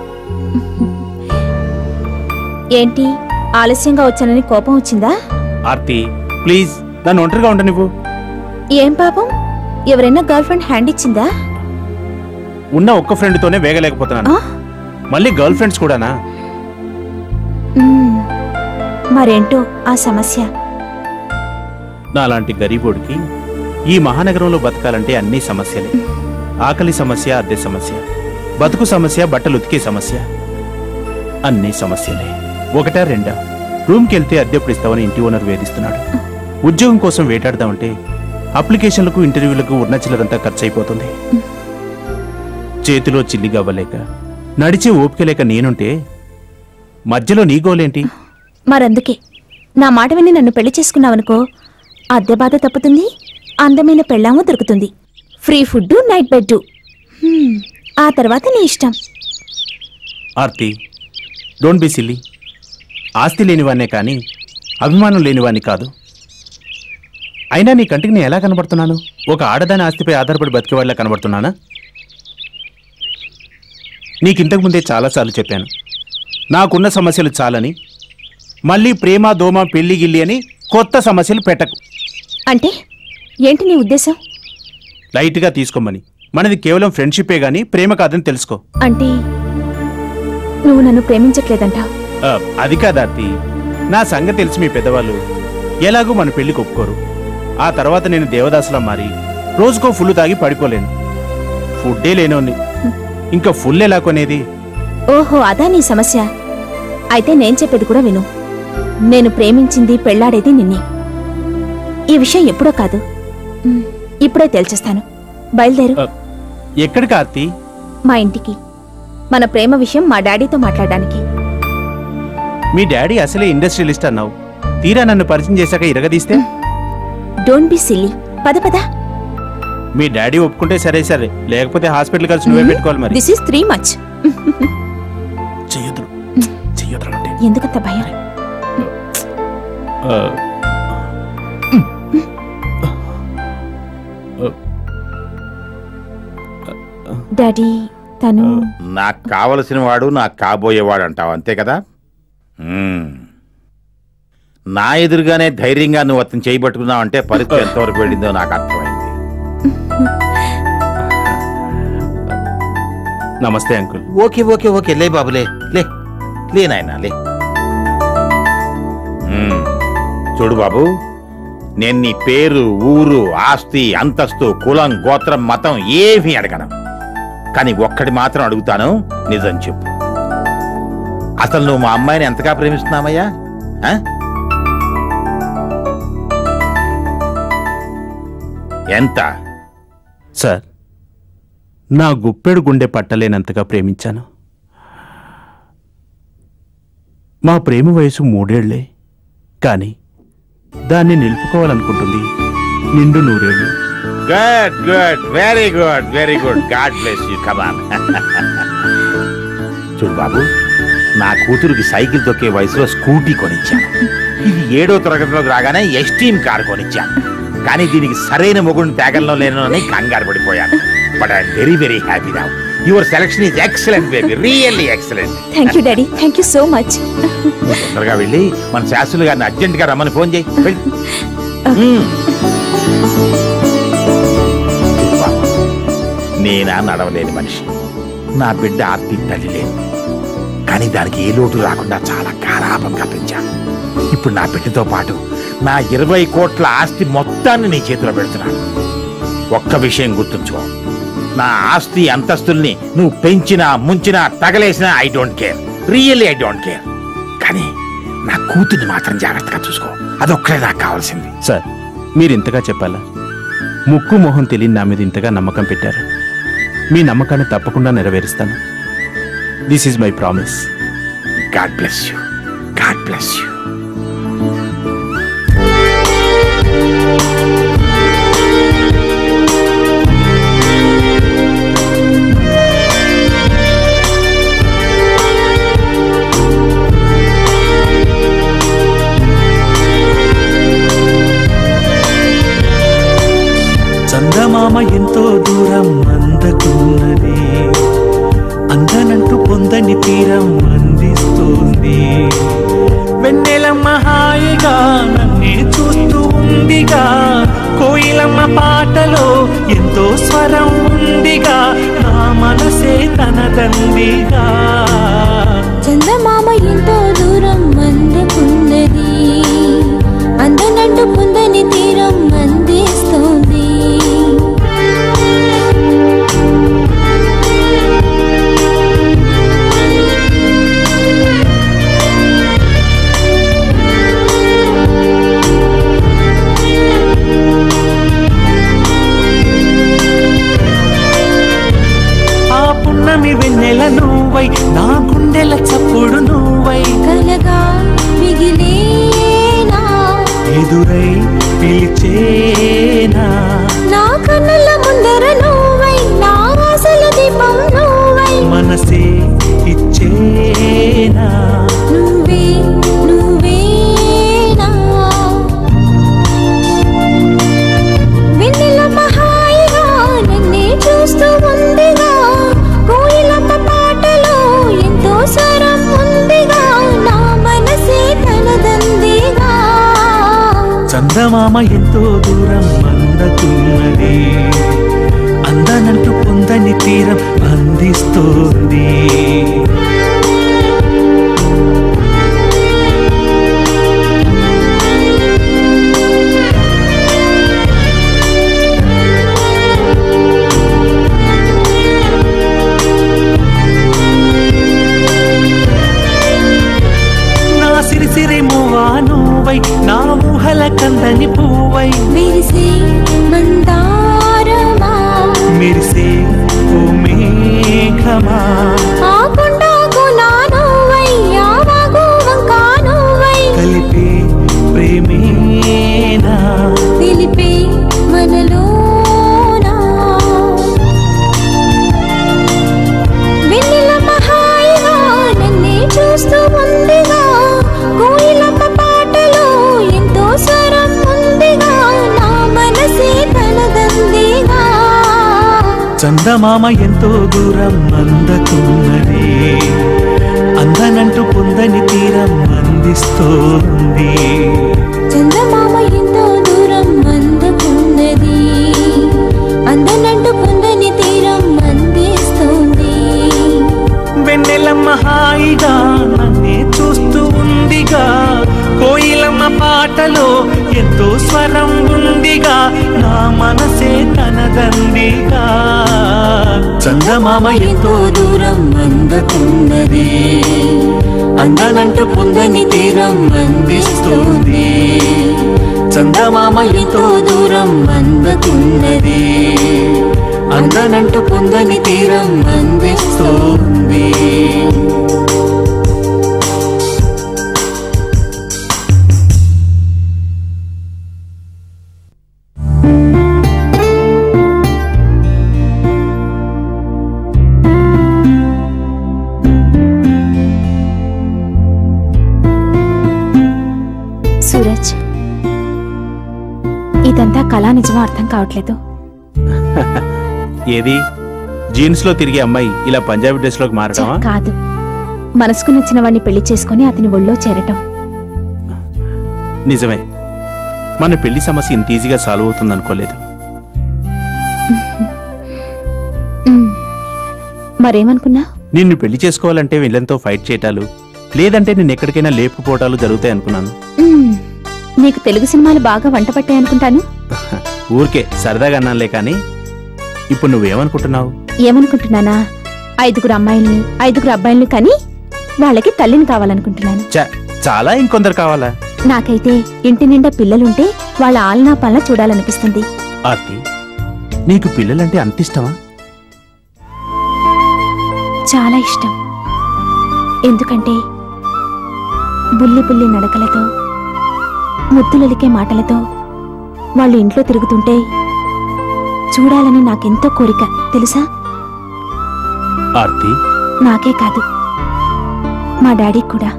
ఏంటి ఆలస్యంగా వచ్చానని కోపం వచ్చిందా ఆర్తి ప్లీజ్ నన్ను ఒంటరిగా ఉండ నువ్వు ఏం పాపం ఎవరైనా గర్ల్ ఫ్రెండ్ హ్యాండ్ ఇచ్చిందా ఉన్న ఒక్క ఫ్రెండ్తోనే వేగలేకపోతున్నాను ఆ? మళ్ళీ గర్ల్ ఫ్రెండ్స్ కూడానా మ్మ్. మరేంటో ఆ సమస్య నాలాంటి గరీబోడికి ఈ మహానగరంలో బతకాలంటే అన్ని సమస్యలే ఆకలి సమస్య అద్దె సమస్య బతుకు సమస్య బట్టలు ఉతికే సమస్య అన్ని సమస్యలే ఒకటా రెండా రూమ్కి వెళ్తే అద్దెప్పుడు ఇస్తామని ఇంటి ఓనర్ వేధిస్తున్నాడు ఉద్యోగం కోసం వేటాడదామంటే అప్లికేషన్లకు ఇంటర్వ్యూలకు ఉన్న చిల్లరంతా ఖర్చు అయిపోతుంది చేతిలో చిల్లి గవ్వలేక నడిచే ఓపిక లేక నేనుంటే మధ్యలో నీ గోలేంటి మరందుకే నా మాట విని నన్ను పెళ్లి చేసుకున్నావనుకో అద్దె బాధ తప్పుతుంది అందమైన పెళ్ళాము దొరుకుతుంది ఫ్రీ ఫుడ్ నైట్ బెడ్ ఆ తర్వాత నీ ఇష్టం ఆర్తి డోంట్ బి సిల్లీ ఆస్తి లేనివాన్నే కానీ అభిమానం లేనివాన్ని కాదు అయినా నీ కంటికి నేను ఎలా కనబడుతున్నాను ఒక ఆడదాని ఆస్తిపై ఆధారపడి బతికేవాళ్ళ కనబడుతున్నానా నీకు ఇంతకు ముందే చాలాసార్లు చెప్పాను నాకున్న సమస్యలు చాలని మళ్ళీ ప్రేమ దోమ పెళ్లి గిల్లి అని కొత్త సమస్యలు పెట్టకు అంటే ఏంటి నీ ఉద్దేశం లైట్గా తీసుకోమని మనది కేవలం ఫ్రెండ్షిప్పే గానీ ప్రేమ కాదని తెలుసుకో అంటే నువ్వు నన్ను ప్రేమించట్లేదంటావు ఆ, అది కాదార్తి నా సంగతి తెలిసి మీ పెద్దవాళ్ళు ఎలాగూ మన పెళ్లికి ఒప్పుకోరు ఆ తర్వాత నేను దేవదాసులా మారి రోజుకో ఫుల్ తాగి పడిపోలేను ఫుడ్డే లేనోని ఇంకా ఫుల్ ఎలా కొనేది ఓహో అదా నీ సమస్య అయితే నేను చెప్పేది కూడా విను నేను ప్రేమించింది పెళ్లాడేది నిన్నే ఈ విషయం ఎప్పుడో కాదు మ్, ఇప్పుడే తేల్చేస్తాను బయలుదేరు ఆ, ఎక్కడికి ఆర్తి మా ఇంటికి మన ప్రేమ విషయం మా డాడీతో మాట్లాడడానికి మీ డాడీ అసలే ఇండస్ట్రియలిస్ట్ అన్నావు తీరా నన్ను పరిచయం చేశాక ఇరగదీస్తే డోంట్ బి సిల్లీ పద పద మీ డాడీ ఒప్పుకుంటే సరే సరే లేకపోతే హాస్పిటల్ ఖర్చు నువ్వే పెట్టుకోవాలి మరి దిస్ ఈస్ త్రీ మచ్ చెయ్యొద్దు చెయ్యొద్దు అంటే ఎందుకంత భయం ఆ, డాడీ తను నాకు కావలసిన వాడు నాకు కాబోయేవాడు అంటావు అంతే కదా మ్మ్. నా ఎదురుగానే ధైర్యంగా నువ్వు అతను చేయబట్టుకున్నావు అంటే పరిస్థితి ఎంతవరకు వెళ్ళిందో నాకు అర్థమైంది నమస్తే అంకుల్ ఓకే ఓకే ఓకే లే బాబు లే లే లే నాయనా లే మ్మ్. చూడు బాబు నేను నీ పేరు ఊరు ఆస్తి అంతస్తు కులం గోత్రం మతం ఏమీ అడగను కానీ ఒక్కటి మాత్రం అడుగుతాను నిజం చెప్పు అసలు నువ్వు మా అమ్మాయిని ఎంతగా ప్రేమిస్తున్నావయ్యా ఆ? ఎంత సార్ నా గుప్పెడు గుండె పట్టలేనంతగా ప్రేమించాను మా ప్రేమ వయసు మూడేళ్లే కానీ దాన్ని నిలుపుకోవాలనుకుంటుంది నిండు నూరేళ్ళు good good very good very good god bless you come on చూడు బాబు నా కూతురికి సైకిల్ తొక్కే వయసులో స్కూటీ కొనిచ్చాను ఇది ఏడో తరగతిలోకి రాగానే ఎస్టీమ్ కార్ కొనిచ్చాను కానీ దీనికి సరైన మొగుడిని తేగల్లో లేనని కంగారు పడిపోయాను but I'm very very happy now your selection is excellent baby really excellent thank you daddy thank you so much తొందరగా వెళ్ళి మన శాస్త్రులు గారిని అర్జెంట్ గా రమ్మని ఫోన్ చేయి వెళ్ళు. మ్మ్. నేనా నడవలేని మనిషి నా బిడ్డ ఆర్తి తల్లి లేదు కానీ దానికి ఏ లోటు రాకుండా చాలా గారాభంగా పెంచాను ఇప్పుడు నా బిడ్డతో పాటు నా ఇరవై కోట్ల ఆస్తి మొత్తాన్ని నీ చేతిలో పెడుతున్నాను ఒక్క విషయం గుర్తుంచుకో నా ఆస్తి అంతస్తుల్ని నువ్వు పెంచినా ముంచినా తగలేసినా I don't care really I don't care కానీ నా కూతుర్ని మాత్రం జాగ్రత్తగా చూసుకో అదొక్కడే నాకు కావాల్సింది సార్ మీరు ఇంతగా చెప్పాలా ముక్కు మొహం తెలియని నా మీద ఇంతగా నమ్మకం పెట్టారు మీ నమ్మకాన్ని తప్పకుండా నెరవేరుస్తాను this is my promise god bless you god bless you చందమామ ఎంతో దూరం అందకున్నది అందనంటూ పొందని తీరం అందిస్తోంది వెన్నెలమ్మ హాయిగా నన్నే చూస్తూ ఉందిగా కోయిలమ్మ పాటలో ఎంతో స్వరం ఉందిగా నా మనసే తనదందిగా చందమామ ఎంతో దూరం అందుకున్నది అందనంటూ పొందని తీరం అందిస్తోంది ఆ పున్నమి వెన్నెల నువ్వై నా గుండెల చప్పుడు నువ్వై కలగా మిగిలేనా ఎదురై పిలిచేనా నా కన్నుల ముందర నువ్వై నా ఆశల దీపం నువ్వై మనసే ఇచ్చేనా నువ్వే నువ్వేనా వెన్నెలమ్మ హాయిగా నన్నే చూస్తూ ఉందిగా కోయిలమ్మ పాటలో ఎంతో స్వరం ఉందిగా నా మనసే తనదందిగా చందమామ ఎంతో దూరం అందకున్నది అందనంటూ పొందని తీరం అందిస్తోంది నా సిరిసిరి మువ్వా నువ్వై నా ఊహల కందని పువ్వై విరిసే మందారమా మెరిసే ఓ మేఘమా ఆ కొండకు నా నువ్వై ఆ వాగు వంక నువ్వై కలిపే ప్రేమేనా నిలిపే మనలోనా వెన్నెలమ్మ హాయిగా నన్నే చూస్తూ ఉందిగా కోయిలమ్మ పాటలో ఎంతో స్వరం ఉందిగా నా మనసే తనదందిగా చందమామ ఎంతో దూరం అందకున్నది అందనంటూ పొందని తీరం అందిస్తోంది చందమామ ఎంతో దూరం అందుకున్నది అందనంటూ పొందని తీరం అందిస్తోంది చందమామ ఎంతో దూరం అందకున్నది అందాలంటూ పొందని తీరం అందిస్తుంది చందమామ ఎంతో దూరం అందకున్నది అందాలంటూ పొందని తీరం అందిస్తుంది సూరజ్ ఇదంతా కళా నిజమో అర్థం కావట్లేదు ఏది జీన్స్ లో తిరిగే అమ్మాయి ఇలా పంజాబీ డ్రెస్ లోకి మారటమా కాదు మనసుకు నచ్చిన వాడిని పెళ్లి చేసుకుని అతని ఒళ్ళో చేరటం నిజమే మన పెళ్లి సమస్య ఇంత ఈజీగా సాల్వ్ అవుతుంది అనుకోలేదు ఉమ్. మరేమనుకున్నా నిన్ను పెళ్లి చేసుకోవాలంటే వీళ్ళంతో ఫైట్ చేయటాలు లేదంటే నేను ఎక్కడికైనా లేపుకోవటాలు జరుగుతాయి అనుకున్నాను ఉమ్. నీకు తెలుగు సినిమాలు బాగా వంట పట్టాయి అనుకుంటాను ఊరికే సరదాగా అన్నానులే కానీ ఇప్పుడు నువ్వేమనుకుంటున్నావు ఏమనుకుంటున్నానా ఐదుగురు అమ్మాయిల్ని ఐదుగురు అబ్బాయిల్ని కానీ వాళ్ళకి తల్లిని కావాలనుకుంటున్నాను చ చాలా ఇంకొందరు కావాలా నాకైతే ఇంటి నిండా పిల్లలుంటే వాళ్ళ ఆలనా పాలన చూడాలనిపిస్తుంది ఆర్తి నీకు పిల్లలంటే అంత ఇష్టమా చాలా ఇష్టం ఎందుకంటే బుల్లి బుల్లి నడకలతో ముద్దులలికే మాటలతో వాళ్ళు ఇంట్లో తిరుగుతుంటే చూడాలని నాకెంతో కోరిక తెలుసా ఆర్తి నాకే కాదు మా డాడీ కూడా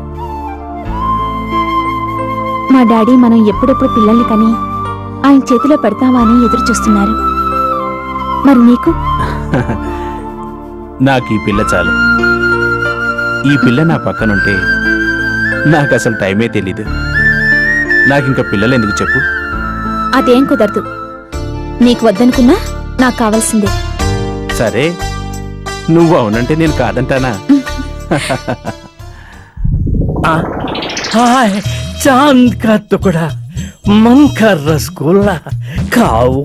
మా డాడీ మనం ఎప్పుడెప్పుడు పిల్లల్ని కని ఆయన చేతిలో పెడతామా అని ఎదురు చూస్తున్నారు మరి నీకు నాకు ఈ పిల్ల చాలు ఈ పిల్ల నా పక్కనుంటే నాకు అసలు టైమే తెలీదు నాకింక పిల్లలు ఎందుకు చెప్పు అదేం కుదరదు నీకు వద్దనుకున్నా నాకు కావాల్సిందే సరే నువ్వు అవునంటే నేను కాదంటానా हाय चांद का टुकड़ा मन का रसगुल्ला खाओ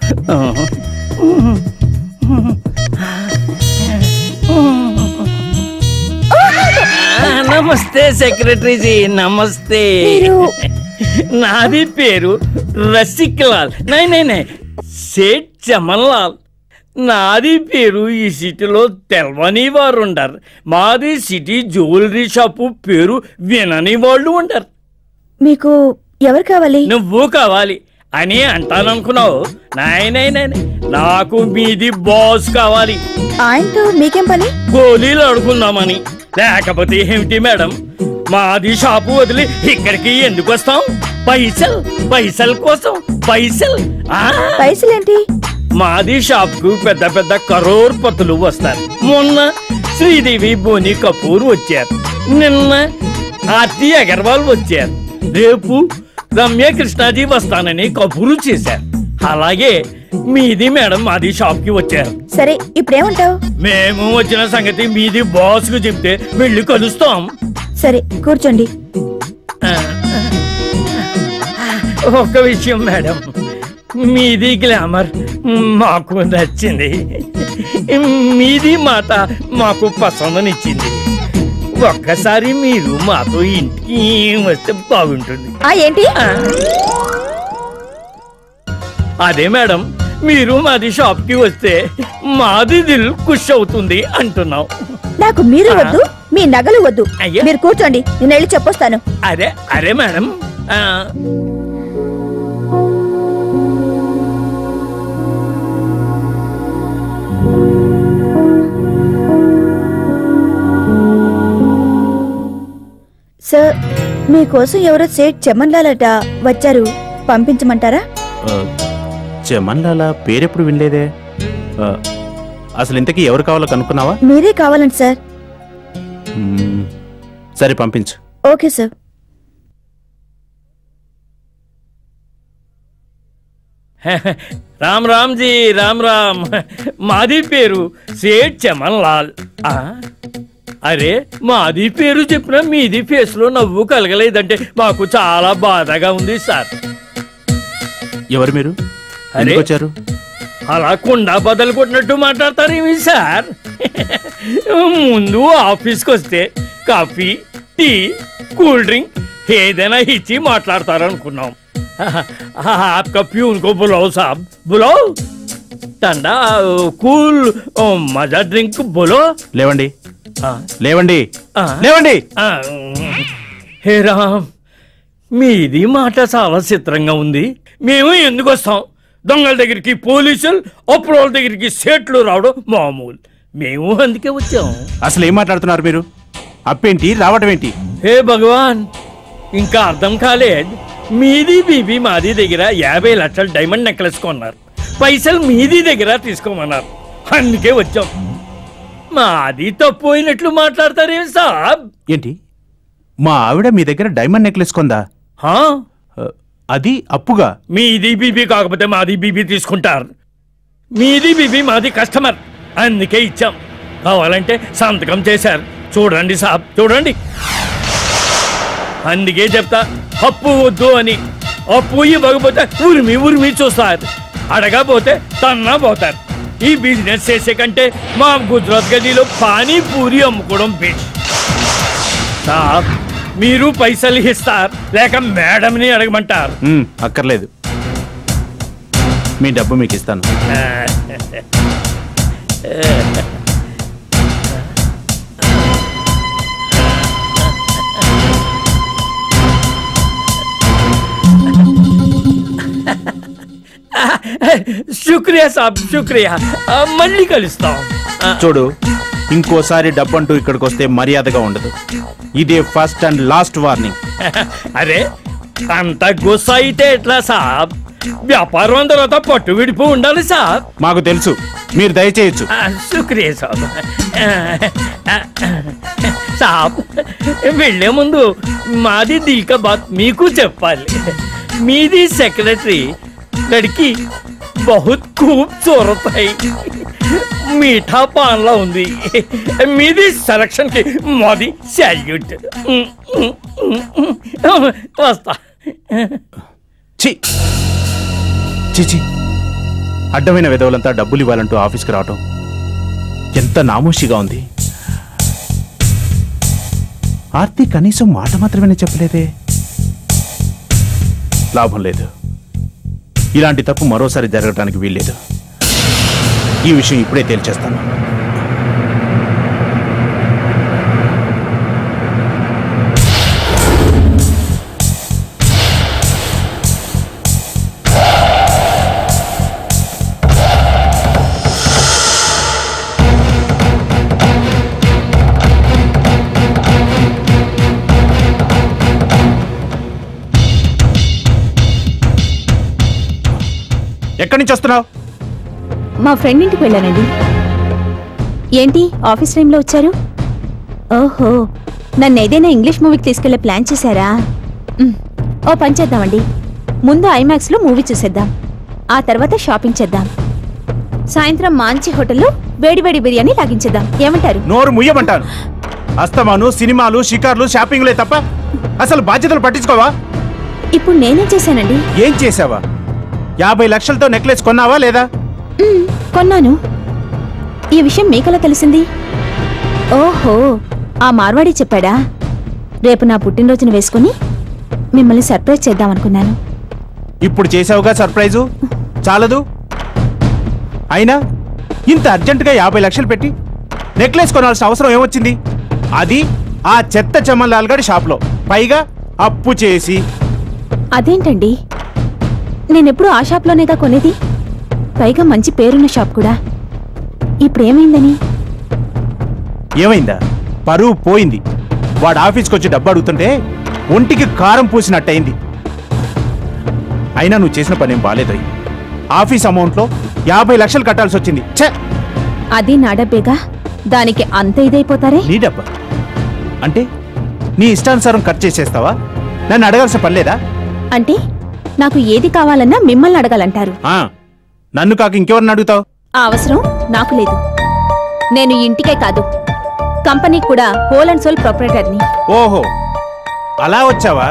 నమస్తే సెక్రటరీజీ నమస్తే నాది పేరు రసిక్ లాల్ నై నై నై సేట్ చమన్ లాల్ నాది పేరు ఈ సిటీలో తెలవని వారు ఉండరు మాది సిటీ జ్యువెలరీ షాపు పేరు వినని వాళ్ళు ఉండరు మీకు ఎవరు కావాలి నువ్వు కావాలి అని అంటాననుకున్నావు నాయ్ నాయ్ నాయ్ నాయ్. నాకు మీది బాస్ కావాలి ఆయనతో మీకేం పని గోళీలు ఆడుకుందామని లేకపోతే ఏమిటి మేడం మాది షాపు వదిలి ఇక్కడికి ఎందుకు వస్తాం పైసల్ పైసల్ కోసం పైసల్ ఆ? పైసలేంటి మాది షాప్ కు పెద్ద పెద్ద కరోర్పతులు వస్తారు మొన్న శ్రీదేవి బోని కపూర్ వచ్చారు నిన్న ఆర్తి అగర్వాల్ వచ్చారు రేపు రమ్య కృష్ణాజీ వస్తానని కబూరు చేశారు అలాగే మీది మేడం మాది షాప్ కి వచ్చారు సరే ఇప్పుడేమంటావు మేము వచ్చిన సంగతి మీది బాస్ కు చెప్తే వెళ్ళి కలుస్తాం సరే కూర్చోండి ఒక్క విషయం మేడం మీది గ్లామర్ మాకు నచ్చింది మీది మాట మాకు పసందనిచ్చింది ఒక్కసారి మీరు మాతో ఇంటికి వస్తే బాగుంటుంది ఆ ఏంటి అదే మేడం మీరు మాది షాప్ కి వస్తే మాది దిల్ ఖుష్ అవుతుంది అంటున్నాం నాకు మీరు వద్దు మీ నగలు వద్దు అయ్యా. మీరు కూర్చోండి నేను వెళ్ళి చెప్పొస్తాను అరే అరే మేడం ఆ, సార్ మీకోసం ఎవరో సేట్ చెమన్లాలట వచ్చారు పంపించమంటారా ఆ, చెమన్లాల పేరెప్పుడు వినలేదే ఆ, అసలు ఇంతకీ ఎవరు కావాలో కనుక్కున్నావా మీరే కావాలండి సార్ మ్మ్. సరే పంపించు ఓకే సార్ రామ్ రామ్ జీ రామ్ రామ్ మాది పేరు సేట్ చమన్ లాల్ ఆ, అరే మాది పేరు చెప్పిన మీది ఫేస్ లో నవ్వు కలగలేదంటే మాకు చాలా బాధగా ఉంది సార్ ఎవరు మీరు అరే. ఎందుకు వచ్చారు అలా కుండా బదలు కొట్టినట్టు మాట్లాడతారేమి సార్ ముందు ఆఫీస్కి వస్తే కాఫీ టీ కూల్ డ్రింక్ ఏదైనా ఇచ్చి మాట్లాడతారనుకున్నాం आपका प्यून को बुलाओ साहब बुलाओ ठंडा कूल मजा ड्रिंक बोलो లేవండి ఆ. లేవండి ఆ. లేవండి ఆ, హే రామ్ మీది మాట చాలా చిత్రంగా ఉంది మేము ఎందుకు వస్తాం దొంగల దగ్గరికి పోలీసులు అప్పుడు వాళ్ళ దగ్గరికి సేట్లు రావడం మామూలు మేము అందుకే వచ్చాం అసలు ఏం మాట్లాడుతున్నారు మీరు అప్పేంటి రావటం ఏంటి హే భగవాన్ ఇంకా అర్థం కాలేదు మీది బీబీ మాది దగ్గర యాభై లక్షల డైమండ్ నెక్లెస్ కొన్నారు పైసలు మీది దగ్గర తీసుకోమన్నారు అందుకే వచ్చాం మాది తప్పు అయినట్లు మాట్లాడతారేం సాబ్ ఏంటి మా ఆవిడ మీ దగ్గర డైమండ్ నెక్లెస్ కొందా హా? అది అప్పుగా మీది బీబీ కాకపోతే మాది బీబీ తీసుకుంటారు మీది బీబీ మాది కస్టమర్ అందుకే ఇచ్చాం కావాలంటే సంతకం చేశారు చూడండి సాబ్ చూడండి అందుకే చెప్తా అప్పు వద్దు అని అప్పు ఇవ్వకపోతే ఉరిమి ఉరిమి చూస్తారు అడగపోతే తన్నా పోతారు ఈ బిజినెస్ చేసే కంటే మా గుజరాత్ గదిలో పానీపూరి అమ్ముకోవడం బెస్ట్ సాబ్ మీరు పైసలు ఇస్తారు లేక మేడంని అడగమంటారు ఉమ్, అక్కర్లేదు మీ డబ్బు మీకు ఇస్తాను శుక్రియా సాబ్ శుక్రియా ఆ, మళ్ళీ కలుస్తాం ఆ, చూడు ఇంకోసారి డబ్బంటూ ఇక్కడికి వస్తే మర్యాదగా ఉండదు ఇదే ఫస్ట్ అండ్ లాస్ట్ వార్నింగ్ అరే అంత గుస్స అయితే ఎట్లా సాబ్ వ్యాపారం తర్వాత పట్టు విడిపో ఉండాలి సాబ్ మాకు తెలుసు మీరు దయచేయచ్చు ఆ, శుక్రియా సాబ్ ఆ, ఆ, సాబ్ వెళ్ళే ముందు మాది దిల్కా బాత్ మీకు చెప్పాలి మీది సెక్రటరీ లడికి బహుత్ ఖూబ్సూరత్ హై మీఠా పాన్లా ఉంది మీది సెలక్షన్ కి మాది సాల్యూట్ వస్తా ఛీ చిచి అడ్డమైన విధవులంతా డబ్బులు ఇవ్వాలంటూ ఆఫీస్కి రావటం ఎంత నామోషిగా ఉంది ఆర్తి కనీసం మాట మాత్రమే చెప్పలేదే లాభం లేదు ఇలాంటి తప్పు మరోసారి జరగడానికి వీల్లేదు ఈ విషయం ఇప్పుడే తేల్చేస్తాను ఎక్కడి నుంచి వస్తున్నావు మా ఫ్రెండ్ ఇంటికి వెళ్ళానండి ఏంటి ఆఫీస్ టైంలో వచ్చారు ఓహో నన్ను ఏదైనా ఇంగ్లీష్ మూవీకి తీసుకెళ్లే ప్లాన్ చేశారా మ్, ఓ పని చేద్దామండి ముందు ఐమాక్స్లో మూవీ చూసేద్దాం ఆ తర్వాత షాపింగ్ చేద్దాం సాయంత్రం మంచి హోటల్లో వేడివేడి బిర్యానీ లాగించేద్దాం ఏమంటారు నోరు ముయ్యమంటాను అస్తమాను సినిమాలు షికార్లు షాపింగ్లే తప్ప అసలు బాధ్యతలు పట్టించుకోవా ఇప్పుడు నేనేం చేశానండి ఏం చేసావా యాభై లక్షలతో నెక్లెస్ కొన్నావా లేదా మ్, కొన్నాను ఈ విషయం మీకెలా తెలిసింది ఓహో ఆ మార్వాడి చెప్పాడా రేపు నా పుట్టినరోజున వేసుకుని మిమ్మల్ని సర్ప్రైజ్ చేద్దామనుకున్నాను ఇప్పుడు చేసావుగా సర్ప్రైజు చాలదు అయినా ఇంత అర్జెంటుగా యాభై లక్షలు పెట్టి నెక్లెస్ కొనాల్సిన అవసరం ఏమొచ్చింది అది ఆ చెత్త చెమ్మలాల్ గడి షాప్లో పైగా అప్పు చేసి అదేంటండి నేనెప్పుడు ఆ షాప్లోనేగా కొనేది పైగా మంచి పేరున్న షాప్ కూడా ఇప్పుడేమైందని ఏమైందా పరువు పోయింది వాడు ఆఫీస్కి వచ్చి డబ్బు అడుగుతుంటే ఒంటికి కారం పూసినట్టయింది అయినా నువ్వు చేసిన పనేం బాలేదోయ్ ఆఫీస్ అమౌంట్లో యాభై లక్షలు కట్టాల్సి వచ్చింది ఛే అది నా డబ్బేగా దానికి అంత ఇదైపోతారే నీ డబ్బా అంటే నీ ఇష్టానుసారం ఖర్చు చేసేస్తావా నన్ను అడగాల్సిన పనిలేదా అంటే నాకు ఏది కావాలన్నా మిమ్మల్ని అడగాలంటారు ఆ, నన్ను కాక ఇంకెవరిని అడుగుతావు ఆ అవసరం నాకు లేదు నేను ఇంటికే కాదు కంపెనీకి కూడా హోల్ అండ్ సోల్ ప్రొపరేటర్ని ఓహో అలా వచ్చావా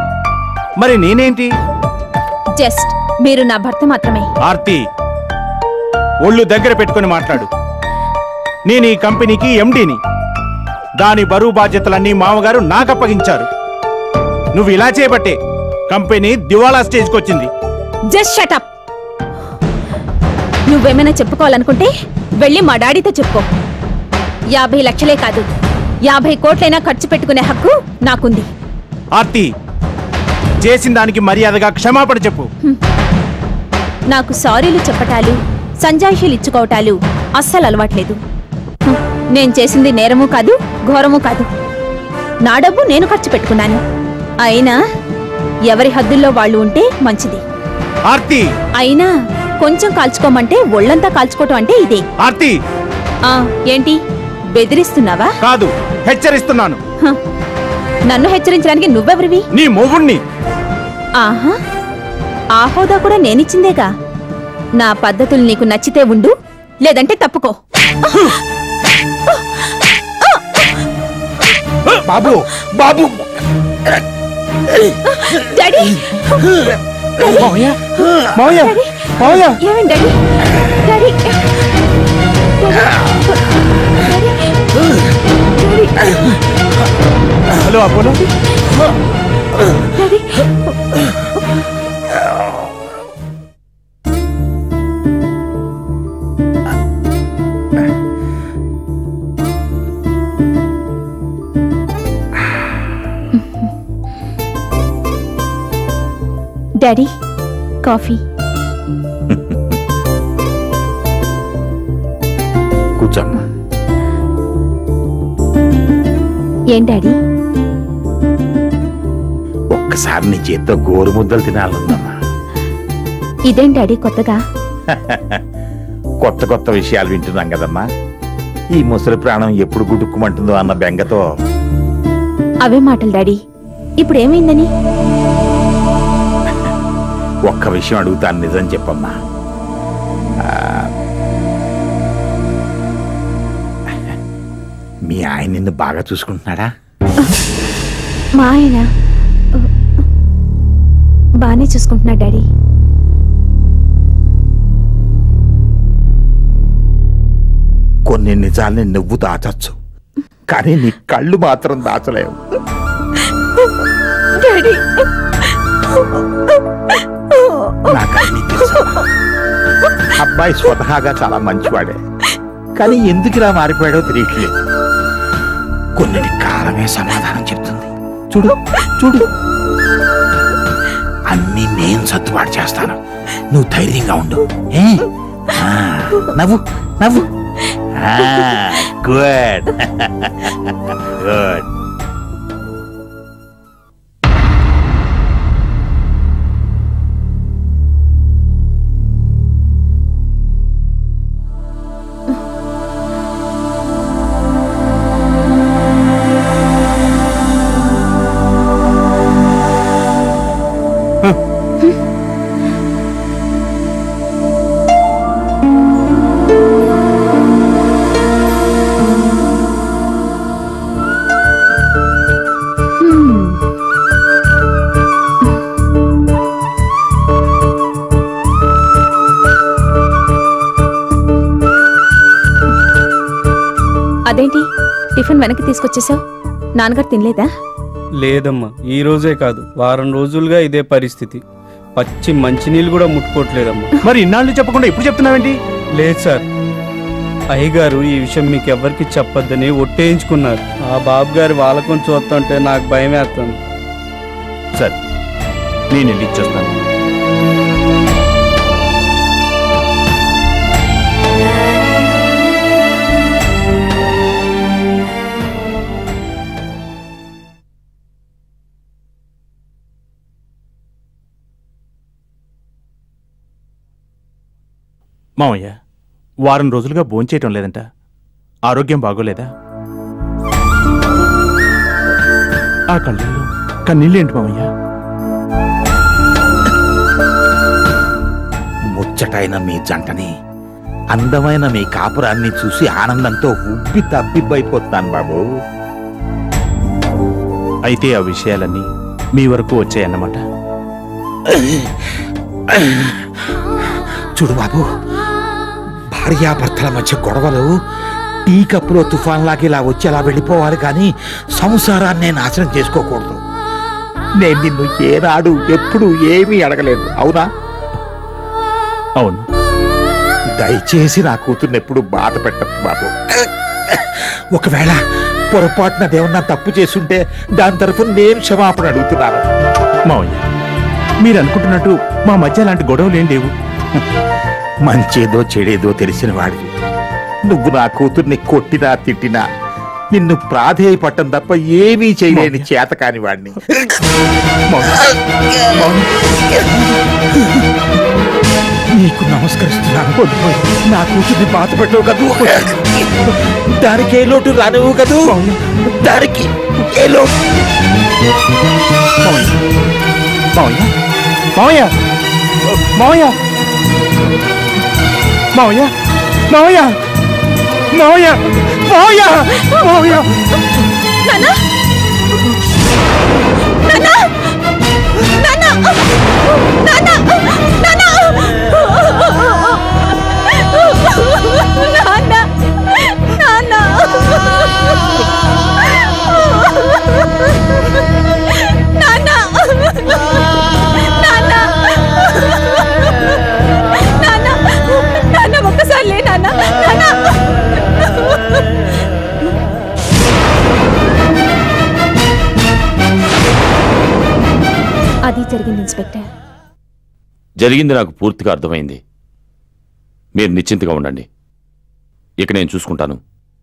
మరి నేనేంటి జస్ట్ మీరు నా భర్త మాత్రమే ఆర్తి ఒళ్ళు దగ్గర పెట్టుకొని మాట్లాడు నేను ఈ కంపెనీకి ఎండిని దాని బరువు బాధ్యతలన్నీ మామగారు నాకు అప్పగించారు నువ్వు ఇలా చేపట్టే కంపెనీ దివాళా స్టేజ్కి వచ్చింది జస్ట్ షటప్ నువ్వేమైనా చెప్పుకోవాలనుకుంటే వెళ్ళి మా డాడీతో చెప్పుకో యాభై లక్షలే కాదు యాభై కోట్లైనా ఖర్చు పెట్టుకునే హక్కు నాకుంది ఆర్తి చేసిన దానికి మర్యాదగా క్షమాపణ చెప్పు నాకు సారీలు చెప్పటాలు సంజాయిషీలు ఇచ్చుకోవటాలు అస్సలు అలవాట్లేదు హ్మ్, నేను చేసింది నేరము కాదు ఘోరము కాదు నా డబ్బు నేను ఖర్చు పెట్టుకున్నాను అయినా ఎవరి హద్దుల్లో వాళ్ళు ఉంటే మంచిది ఆర్తి అయినా కొంచెం కాల్చుకోమంటే ఒళ్ళంతా కాల్చుకోవటం అంటే ఇదే ఆర్తి ఆ ఏంటి బెదిరిస్తున్నావా కాదు హెచ్చరిస్తున్నాను హ, నన్ను హెచ్చరించడానికి నువ్వెవరివి నీ మొగుణ్ణి ఆహా ఆ హోదా కూడా నేనిచ్చిందేగా నా పద్ధతులు నీకు నచ్చితే ఉండు లేదంటే తప్పుకో బాబు బాబు డాడీ మావయ్య మావయ్య మావయ్య ఏమేం daddy daddy hello Apollo daddy coffee కూర్చోమ్మా ఏం డాడీ ఒక్కసారి నీ చేత్తో గోరు ముద్దలు తినాలనుందమ్మా ఇదేం డాడీ కొత్తగా కొత్త కొత్త విషయాలు వింటున్నాం కదమ్మా ఈ ముసలి ప్రాణం ఎప్పుడు గుడుక్కుమంటుందో అన్న బెంగతో అవే మాటలు డాడీ ఇప్పుడు ఏమైందని ఒక్క విషయం అడుగుతాను నిజం చెప్పమ్మా ఆ, మీ ఆయన నిన్ను బాగా చూసుకుంటున్నాడా మా ఆయన బానే చూసుకుంటున్నా డాడీ కొన్ని నిజాల్ని నువ్వు దాచచ్చు కానీ నీ కళ్ళు మాత్రం దాచలేవు డాడీ నాకు అన్నీ తెలుసు అబ్బాయి స్వతహాగా చాలా మంచివాడే కానీ ఎందుకు ఇలా మారిపోయాడో తెలియట్లేదు కొన్ని కాలమే సమాధానం చెప్తుంది చూడు చూడు అన్నీ నేను సర్దుబాటు చేస్తాను నువ్వు ధైర్యంగా ఉండు ఏ ఆ, నవ్వు నవ్వు గుడ్ గుడ్ అదేంటి టిఫిన్ వెనక్కి తీసుకొచ్చేసావు నాన్నగారు తినలేదా లేదమ్మా ఈ రోజే కాదు వారం రోజులుగా ఇదే పరిస్థితి పచ్చి మంచినీళ్ళు కూడా ముట్టుకోవట్లేదమ్మా మరి ఇన్నాళ్ళు చెప్పకుండా ఇప్పుడు చెప్తున్నావేంటి లేదు సార్ అయ్యగారు ఈ విషయం మీకు ఎవరికి చెప్పొద్దని ఒట్టేయించుకున్నారు ఆ బాబు గారి వాళ్ళకం చూస్తుంటే నాకు భయం వేస్తుంది సరే నేను వెళ్ళి ఇచ్చేస్తాను మామయ్య వారం రోజులుగా భోంచేయటం లేదంట ఆరోగ్యం బాగోలేదా ఆ కళ్ళల్లో కన్నీళ్ళేంటి మామయ్య ముచ్చటైన మీ జంటని అందమైన మీ కాపురాన్ని చూసి ఆనందంతో ఉబ్బి తబ్బిబ్బైపోతున్నాను బాబు అయితే ఆ విషయాలన్నీ మీ వరకు వచ్చాయన్నమాట చూడు బాబు భార్యాభర్తల మధ్య గొడవలు టీ కప్పులో తుఫాన్ లాగా ఇలా వచ్చి అలా వెళ్ళిపోవాలి కానీ సంసారాన్ని నాశనం చేసుకోకూడదు నేను నిన్ను ఏనాడు ఎప్పుడు ఏమీ అడగలేదు అవునా అవును దయచేసి నా కూతుర్ని ఎప్పుడు బాధ పెట్టకు బాబు ఒకవేళ పొరపాటున దేవన్నా తప్పు చేసుంటే దాని తరఫున నేను క్షమాపణ అడుగుతున్నాను మావయ్య మీరు అనుకుంటున్నట్టు మా మధ్య అలాంటి గొడవలు ఏం లేవు మంచేదో చెడేదో తెలిసిన వాడివి నువ్వు నా కూతుర్ని కొట్టినా తిట్టినా నిన్ను ప్రాధేయపట్టం తప్ప ఏమీ చేయలేని చేత కాని వాడిని నీకు నమస్కరిస్తున్నాను నా కూతుర్ని బాధ పెట్టవు కదూ దానికి ఏ లోటు రానివ్వు కదూ దానికి ఏ లోటు మావయ్య మావయ్య మావయ్య మావయ్య మావయ్య మావయ్య మావయ్య మావయ్య నాన్న నాన్న నాన్న నాన్న నాన్న నాన్న నాన్న నాన్న నాన్న నాన్న నాన్న ఒక్కసారి లే నాన్న నాన్న అది జరిగింది ఇన్స్పెక్టర్ జరిగింది నాకు పూర్తిగా అర్థమైంది మీరు నిశ్చింతగా ఉండండి ఇక నేను చూసుకుంటాను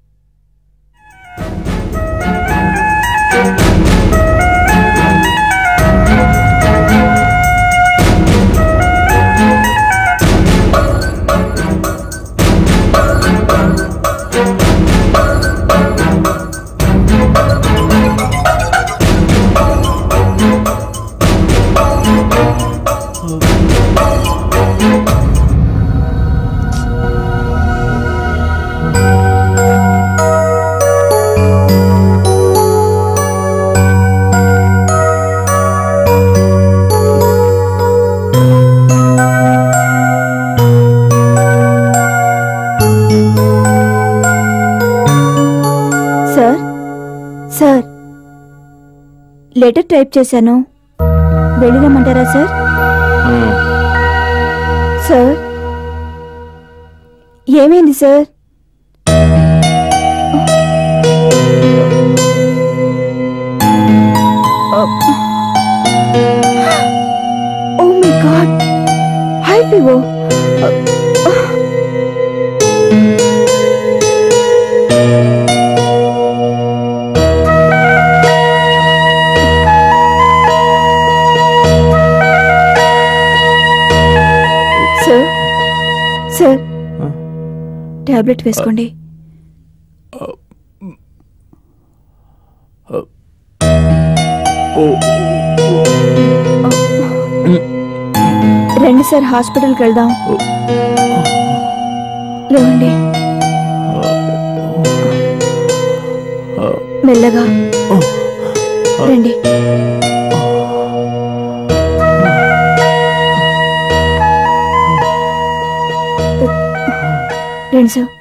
సార్ సార్ లెటర్ టైప్ చేశాను వెళ్ళిరమ్మంటారా సార్ సార్ ఏమైంది sir oh my god high fever sir sir tablet వేసుకోండి రండి సార్ హాస్పిటల్కి వెళ్దాం లేవండి మెల్లగా రండి రండి సార్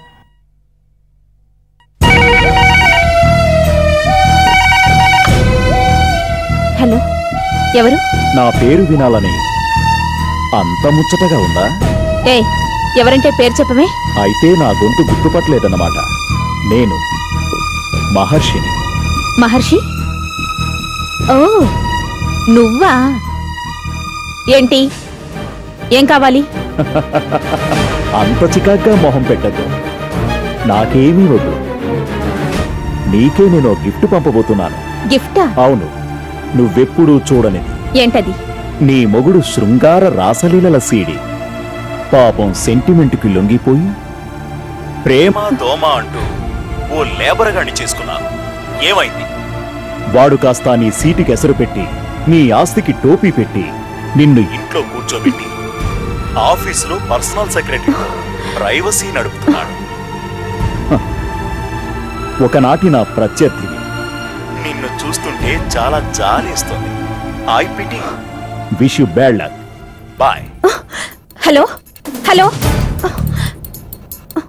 హలో ఎవరు నా పేరు వినాలని అంత ముచ్చటగా ఉందా ఏ ఎవరంటే పేరు చెప్పమే అయితే నా గొంతు గుర్తుపట్టలేదన్నమాట నేను మహర్షిని మహర్షి ఓ నువ్వా ఏంటి ఏం కావాలి అంత చికాగ్గా మొహం పెట్టద్దు నాకేమీ వద్దు నీకే నేను ఓ గిఫ్ట్ పంపబోతున్నాను గిఫ్టా అవును నువ్వెప్పుడూ చూడనిది ఏంటది నీ మొగుడు శృంగార రాసలీలల సీడి పాపం సెంటిమెంట్కి లొంగిపోయి ప్రేమ దోమ అంటూ ఓ లేబర్ గాని చేసుకున్నాను ఏమైంది వాడు కాస్త నీ సీటుకి ఎసరు పెట్టి నీ ఆస్తికి టోపీ పెట్టి నిన్ను ఇంట్లో కూర్చోబెట్టి ఆఫీసులో పర్సనల్ సెక్రటరీ ప్రైవసీ నడుపుతున్నాడు హ. ఒకనాటి నా ప్రత్యర్థిని నిన్ను చూస్తుంటే చాలా జాలేస్తుంది I pity wish you bad luck boy hello hello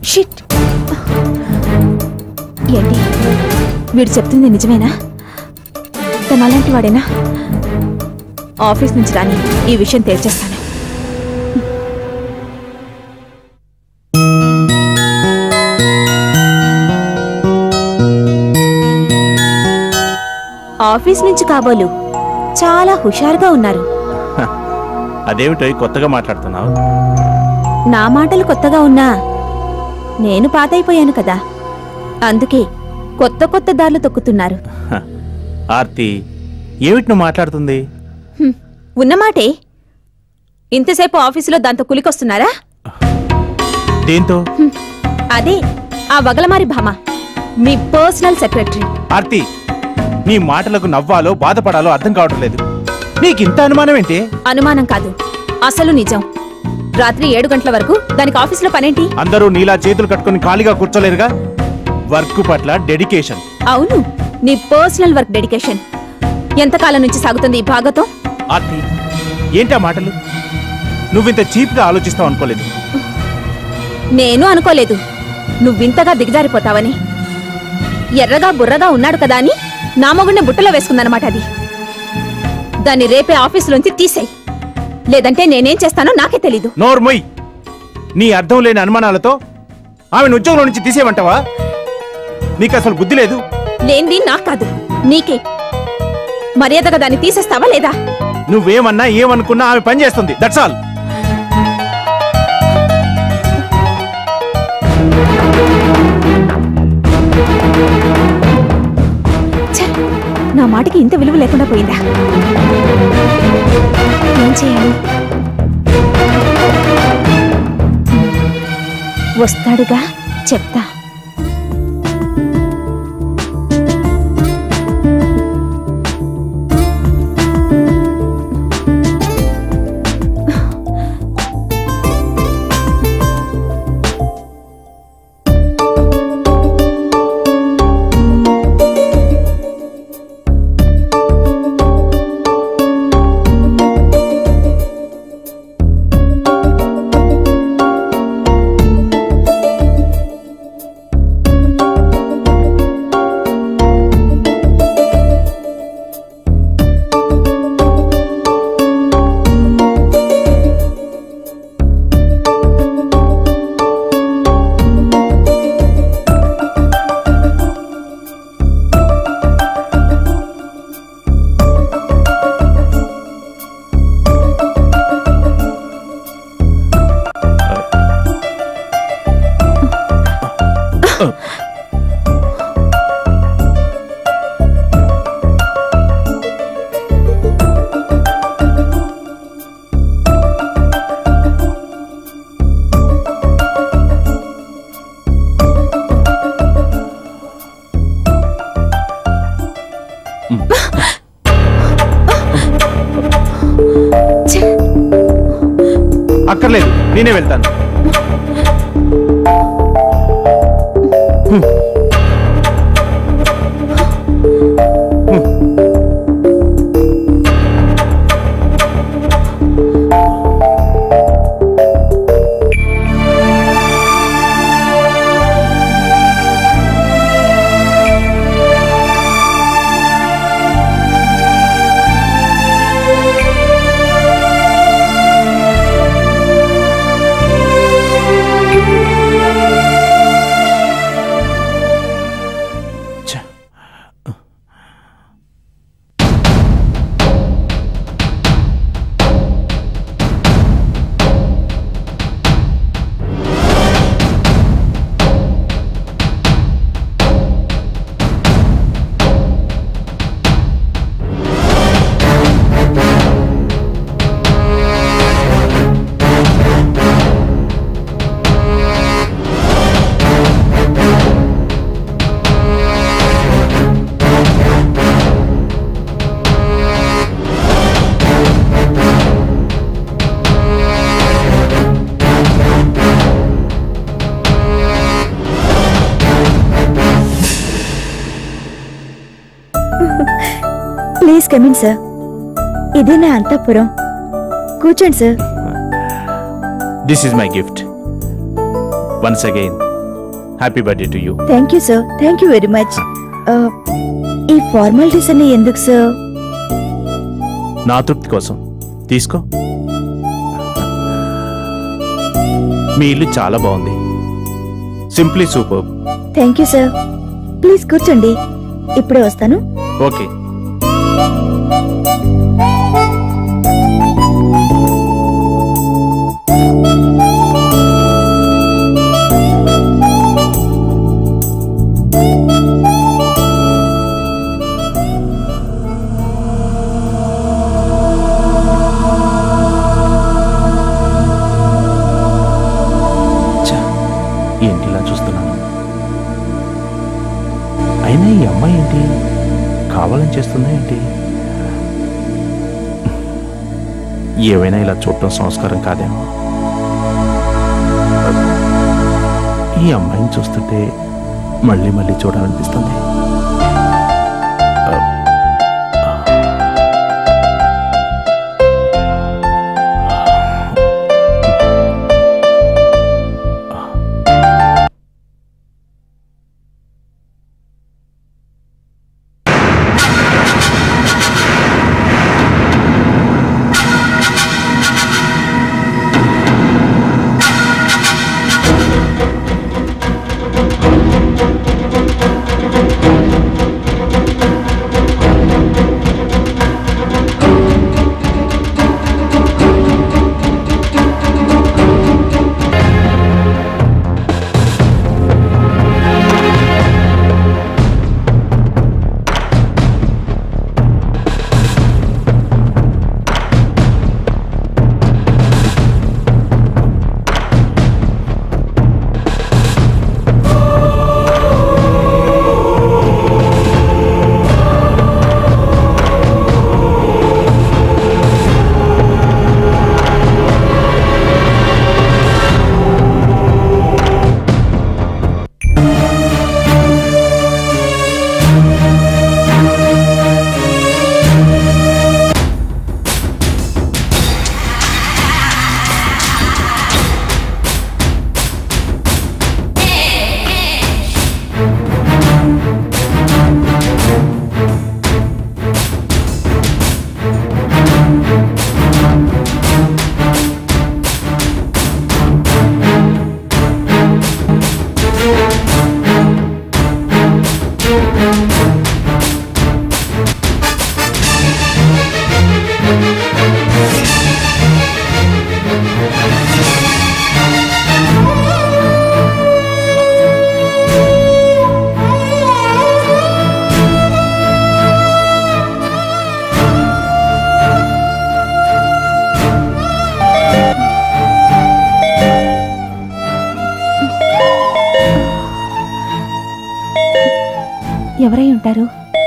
shit ఏంటి వీడు చెప్తుంది నిజమేనా తను అలాంటి వాడేనా ఆఫీస్ నుంచి రాని ఈ విషయం తేల్చేస్తాను ఆఫీస్ నుంచి కాబోలు చాలా హుషారుగా ఉన్నారు అదేమిటో కొత్తగా మాట్లాడుతున్నావు నా మాటలు కొత్తగా ఉన్నా నేను పాతైపోయాను కదా అందుకే కొత్త కొత్త దారులు తొక్కుతున్నారు హ, ఆర్తి ఏమిటి నువ్వు మాట్లాడుతుంది హ్మ్, ఉన్నమాటే ఇంతసేపు ఆఫీసులో దాంతో కులికొస్తున్నారా దేంతో హ్మ్, అదే ఆ వగలమారి భామ మీ పర్సనల్ సెక్రటరీ ఆర్తి నీ మాటలకు నవ్వాలో బాధపడాలో అర్థం కావడం లేదు నీకింత అనుమానం ఏంటి అనుమానం కాదు అసలు నిజం రాత్రి ఏడు గంటల వరకు దానికి ఆఫీసులో పనేంటి అందరూ నీలా చేతులు కట్టుకుని ఖాళీగా కూర్చోలేరుగా వర్క్ పట్ల డెడికేషన్ అవును నీ పర్సనల్ వర్క్ డెడికేషన్ ఎంతకాలం నుంచి సాగుతుంది ఈ భాగతో ఆర్తి ఏంటా మాటలు నువ్వింత చీప్గా ఆలోచిస్తావు అనుకోలేదు నేను అనుకోలేదు నువ్వింతగా దిగజారిపోతావని ఎర్రగా బుర్రగా ఉన్నాడు కదా అని నా మొగుడిని బుట్టలో వేసుకుందనమాట అది దాన్ని రేపే ఆఫీసులోంచి తీసేయ్ లేదంటే నేనేం చేస్తానో నాకే తెలీదు నోర్మొయ్ నీ అర్థం లేని అనుమానాలతో ఆమెను ఉద్యోగంలో నుంచి తీసేయమంటావా నీకు అసలు బుద్ధి లేదు లేనిది నాకు కాదు నీకే మర్యాదగా దాన్ని తీసేస్తావా లేదా నువ్వేమన్నా ఏమనుకున్నా ఆమె పని చేస్తుంది దట్స్ ఆల్ ఛ! నా మాటకి ఇంత విలువ లేకుండా పోయిందా ఏం చేయాలి వస్తాడుగా చెప్తా అక్కర్లేదు నేనే వెళ్తాను ప్లీజ్ కమిన్ సార్ ఇదే నా అంతఃపురం కూర్చోండి sir this is my gift once again happy birthday to you thank you sir thank you very much ఈ ఫార్మాలిటీస్ అన్ని ఎందుకు సార్ నా తృప్తి కోసం తీసుకో మీ ఇల్లు చాలా బాగుంది simply super thank you sir please కూర్చోండి ఇప్పుడే వస్తాను ఓకే ఛా, ఏంటి ఇలా చూస్తున్నాను అయినా ఈ అమ్మాయి ఏంటి కావాలని చేస్తుందా ఏంటి ఏవైనా ఇలా చూడటం సంస్కారం కాదేమో ఈ అమ్మాయిని చూస్తుంటే మళ్ళీ మళ్ళీ చూడాలనిపిస్తుంది ఎవరై ఉంటారు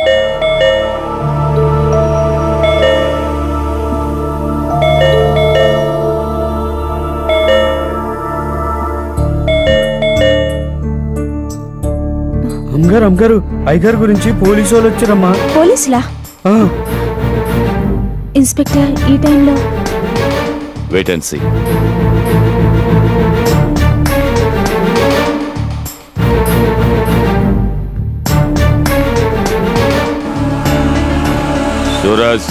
అమ్మగారు అమ్మగారు అయ్యగారు గురించి పోలీసు వాళ్ళు వచ్చారమ్మా పోలీసులా ఆ, ఇన్స్పెక్టర్ ఈ టైంలో wait and see Suraj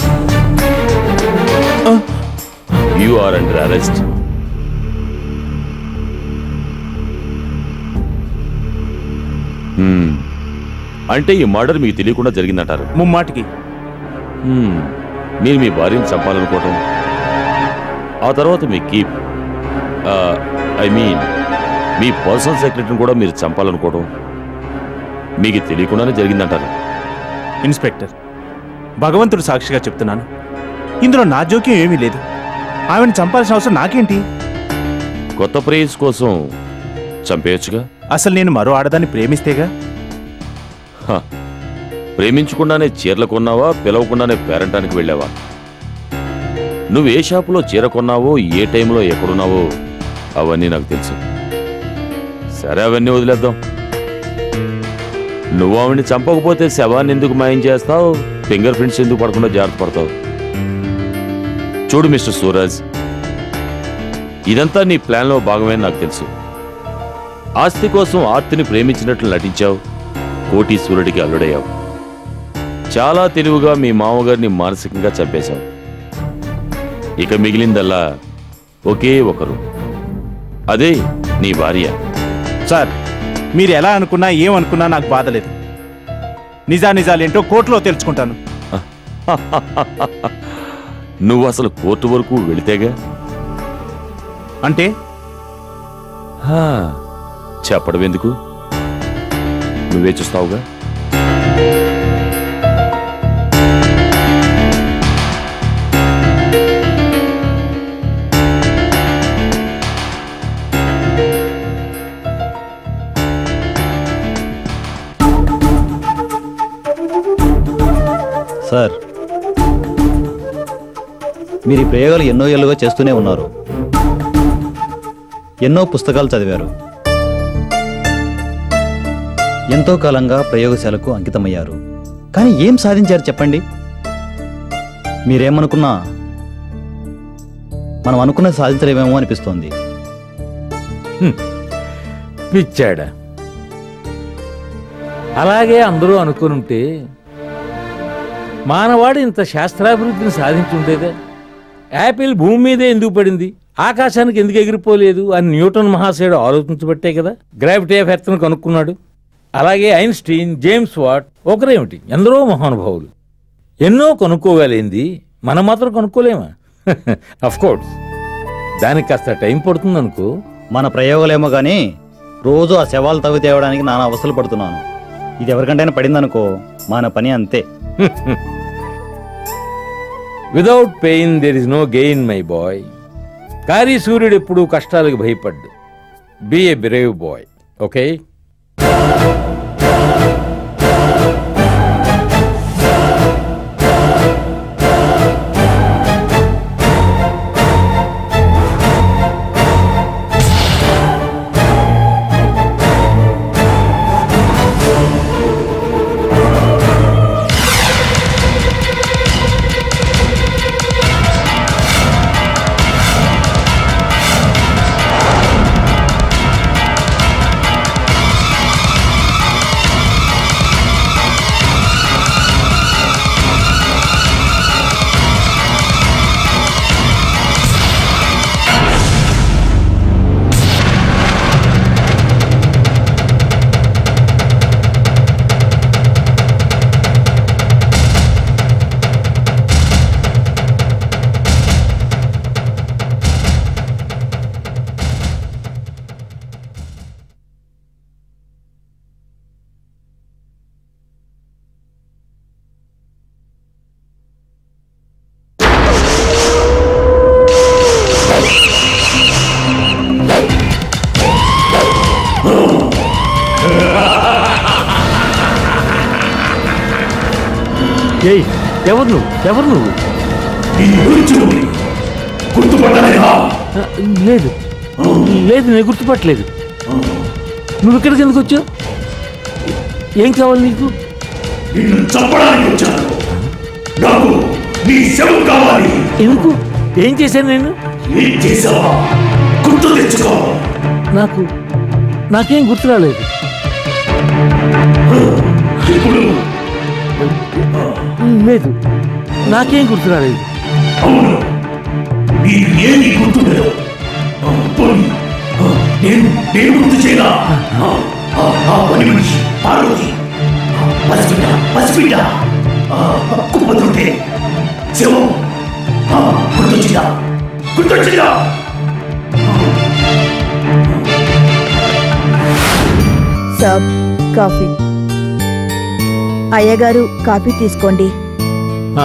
you are under arrest అంటే ఈ మర్డర్ మీకు తెలియకుండా జరిగిందంటారు ముమ్మాటికి హ్మ్. మీరు మీ భార్యను చంపాలనుకోవటం ఆ తర్వాత మీ కీప్ ఐ మీన్ మీ పర్సనల్ సెక్రటరీని కూడా మీరు చంపాలనుకోవటం మీకు తెలియకుండానే జరిగిందంటారు ఇన్స్పెక్టర్ భగవంతుడు సాక్షిగా చెప్తున్నాను ఇందులో నా జోక్యం ఏమీ లేదు ఆమెను చంపాల్సిన అవసరం నాకేంటి కొత్త ప్రేయస్ కోసం చంపేయచ్చుగా అసలు నేను మరో ఆడదాన్ని ప్రేమిస్తేగా హ. ప్రేమించకుండానే చీరలు కొన్నావా పిలవకుండానే పేరంటానికి వెళ్ళావా నువ్వు ఏ షాపులో చీర కొన్నావో ఏ టైంలో ఎక్కడున్నావో అవన్నీ నాకు తెలుసు సరే అవన్నీ వదిలేద్దాం నువ్వు ఆవిడ్ని చంపకపోతే శవాన్ని ఎందుకు మాయం చేస్తావు ఫింగర్ ప్రింట్స్ ఎందుకు పడకుండా జాగ్రత్త పడతావు చూడు మిస్టర్ సూరజ్ ఇదంతా నీ ప్లాన్లో భాగమే నాకు తెలుసు ఆస్తి కోసం ఆర్తిని ప్రేమించినట్లు నటించావు కోటీశ్వరుడికి అల్లుడయ్యావు చాలా తెలివిగా మీ మామగారిని మానసికంగా చంపేశావు ఇక మిగిలిందల్లా ఒకే ఒకరు అదే నీ భార్య సార్ మీరు ఎలా అనుకున్నా ఏమనుకున్నా నాకు బాధలేదు నిజా నిజాలేంటో కోర్టులో తెలుసుకుంటాను నువ్వు అసలు కోర్టు వరకు వెళితేగా అంటే హా, చెప్పడం ఎందుకు నువ్వే చూస్తావుగా సార్ మీరు ఈ ప్రయోగాలు ఎన్నో ఏళ్ళుగా చేస్తూనే ఉన్నారు ఎన్నో పుస్తకాలు చదివారు ఎంతో కాలంగా ప్రయోగశాలకు అంకితమయ్యారు కానీ ఏం సాధించారు చెప్పండి మీరేమనుకున్నా మనం అనుకున్నది సాధించలేమేమో అనిపిస్తోంది పిచ్చాడా అలాగే అందరూ అనుకునుంటే మానవాడు ఇంత శాస్త్రాభివృద్ధిని సాధించుంటేదే యాపిల్ భూమి మీదే ఎందుకు పడింది ఆకాశానికి ఎందుకు ఎగిరిపోలేదు అని న్యూటన్ మహాశయుడు ఆలోచించబట్టే కదా గ్రావిటీ ఆఫ్ ఎర్త్ను కనుక్కున్నాడు అలాగే ఐన్స్టీన్ జేమ్స్ వాట్ ఒకరేమిటి ఎందరో మహానుభావులు ఎన్నో కనుక్కోగలిగింది మనం మాత్రం కనుక్కోలేమా అఫ్ కోర్స్ దానికి కాస్త టైం పడుతుంది అనుకో మన ప్రయోగాలేమో కానీ రోజు ఆ శవాలు తవ్వి తేవడానికి నానా అవస్థలు పడుతున్నాను ఇది ఎవరికంటైనా పడిందనుకో మన పని అంతే without pain there is no gain my boy కారీ సూర్యుడు ఎప్పుడూ కష్టాలకు భయపడ్డు be a brave boy okay ఏయ్ ఎవరు నువ్వు ఎవరు నువ్వు ఆ, లేదు లేదు నేను గుర్తుపట్టలేదు నువ్వు ఇక్కడికి ఎందుకు వచ్చావు ఏం కావాలి నీకు చంపడానికి వచ్చాను నాకు నీ శవం కావాలి ఎందుకు ఏం చేశాను నేను ఏం చేసావా గుర్తు తెచ్చుకో నాకు నాకేం గుర్తు రాలేదు ఇప్పుడు లేదు నాకేం గుర్తు రాలేదు అవును నీకు ఏమి గుర్తుండదు పోనీ, నేను నేను గుర్తు చేయనా ఆ, ఆ, ఆ పని మనిషి పార్వతి ఆ, పసిబిడ్డ పసిబిడ్డ ఆ, కుప్పతుంటే శవం ఆ, గుర్తొచ్చిందా గుర్తొచ్చిందా సాబ్ కాఫీ అయ్యగారు కాఫీ తీసుకోండి ఆ,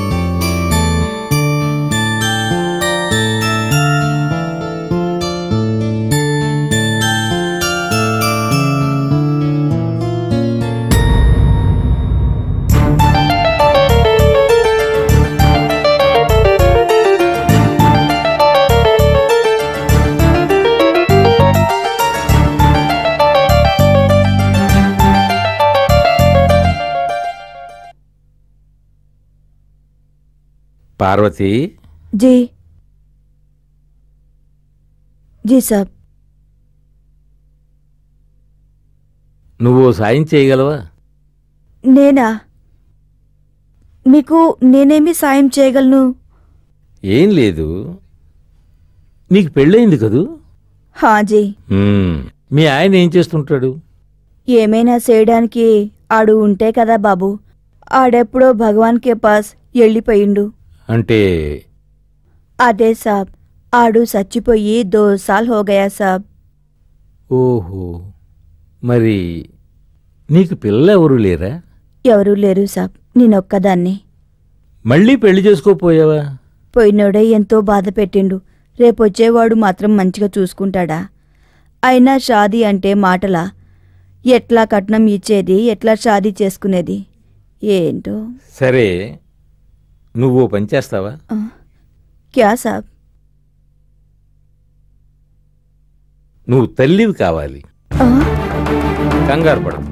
పార్వతి जी जी साहब నువ్వు ఓ సాయం చేయగలవా నేనా మీకు నేనేమి సాయం చేయగలను ఏం లేదు నీకు పెళ్ళయింది కదూ హాజీ మ్మ్. మీ ఆయన ఏం చేస్తుంటాడు ఏమైనా చేయడానికి ఆడు ఉంటే కదా బాబు ఆడెప్పుడో భగవాన్ కే పాస్ వెళ్ళిపోయిండు అంటే అదే సాబ్ ఆడు చచ్చిపోయి దో సాల్ హో గయా సాబ్ ఓహో మరి నీకు పిల్ల ఎవరు లేరా ఎవరూ లేరు సాబ్ నేనొక్కదాన్ని మళ్ళీ పెళ్లి చేసుకోపోయావా పోయినోడే ఎంతో బాధ పెట్టిండు రేపొచ్చేవాడు మాత్రం మంచిగా చూసుకుంటాడా అయినా షాదీ అంటే మాటలా ఎట్లా కట్నం ఇచ్చేది ఎట్లా షాదీ చేసుకునేది ఏంటో సరే నువ్వు ఓ పని చేస్తావా క్యా సాబ్ నువ్వు తల్లివి కావాలి ఆ? కంగారు పడదు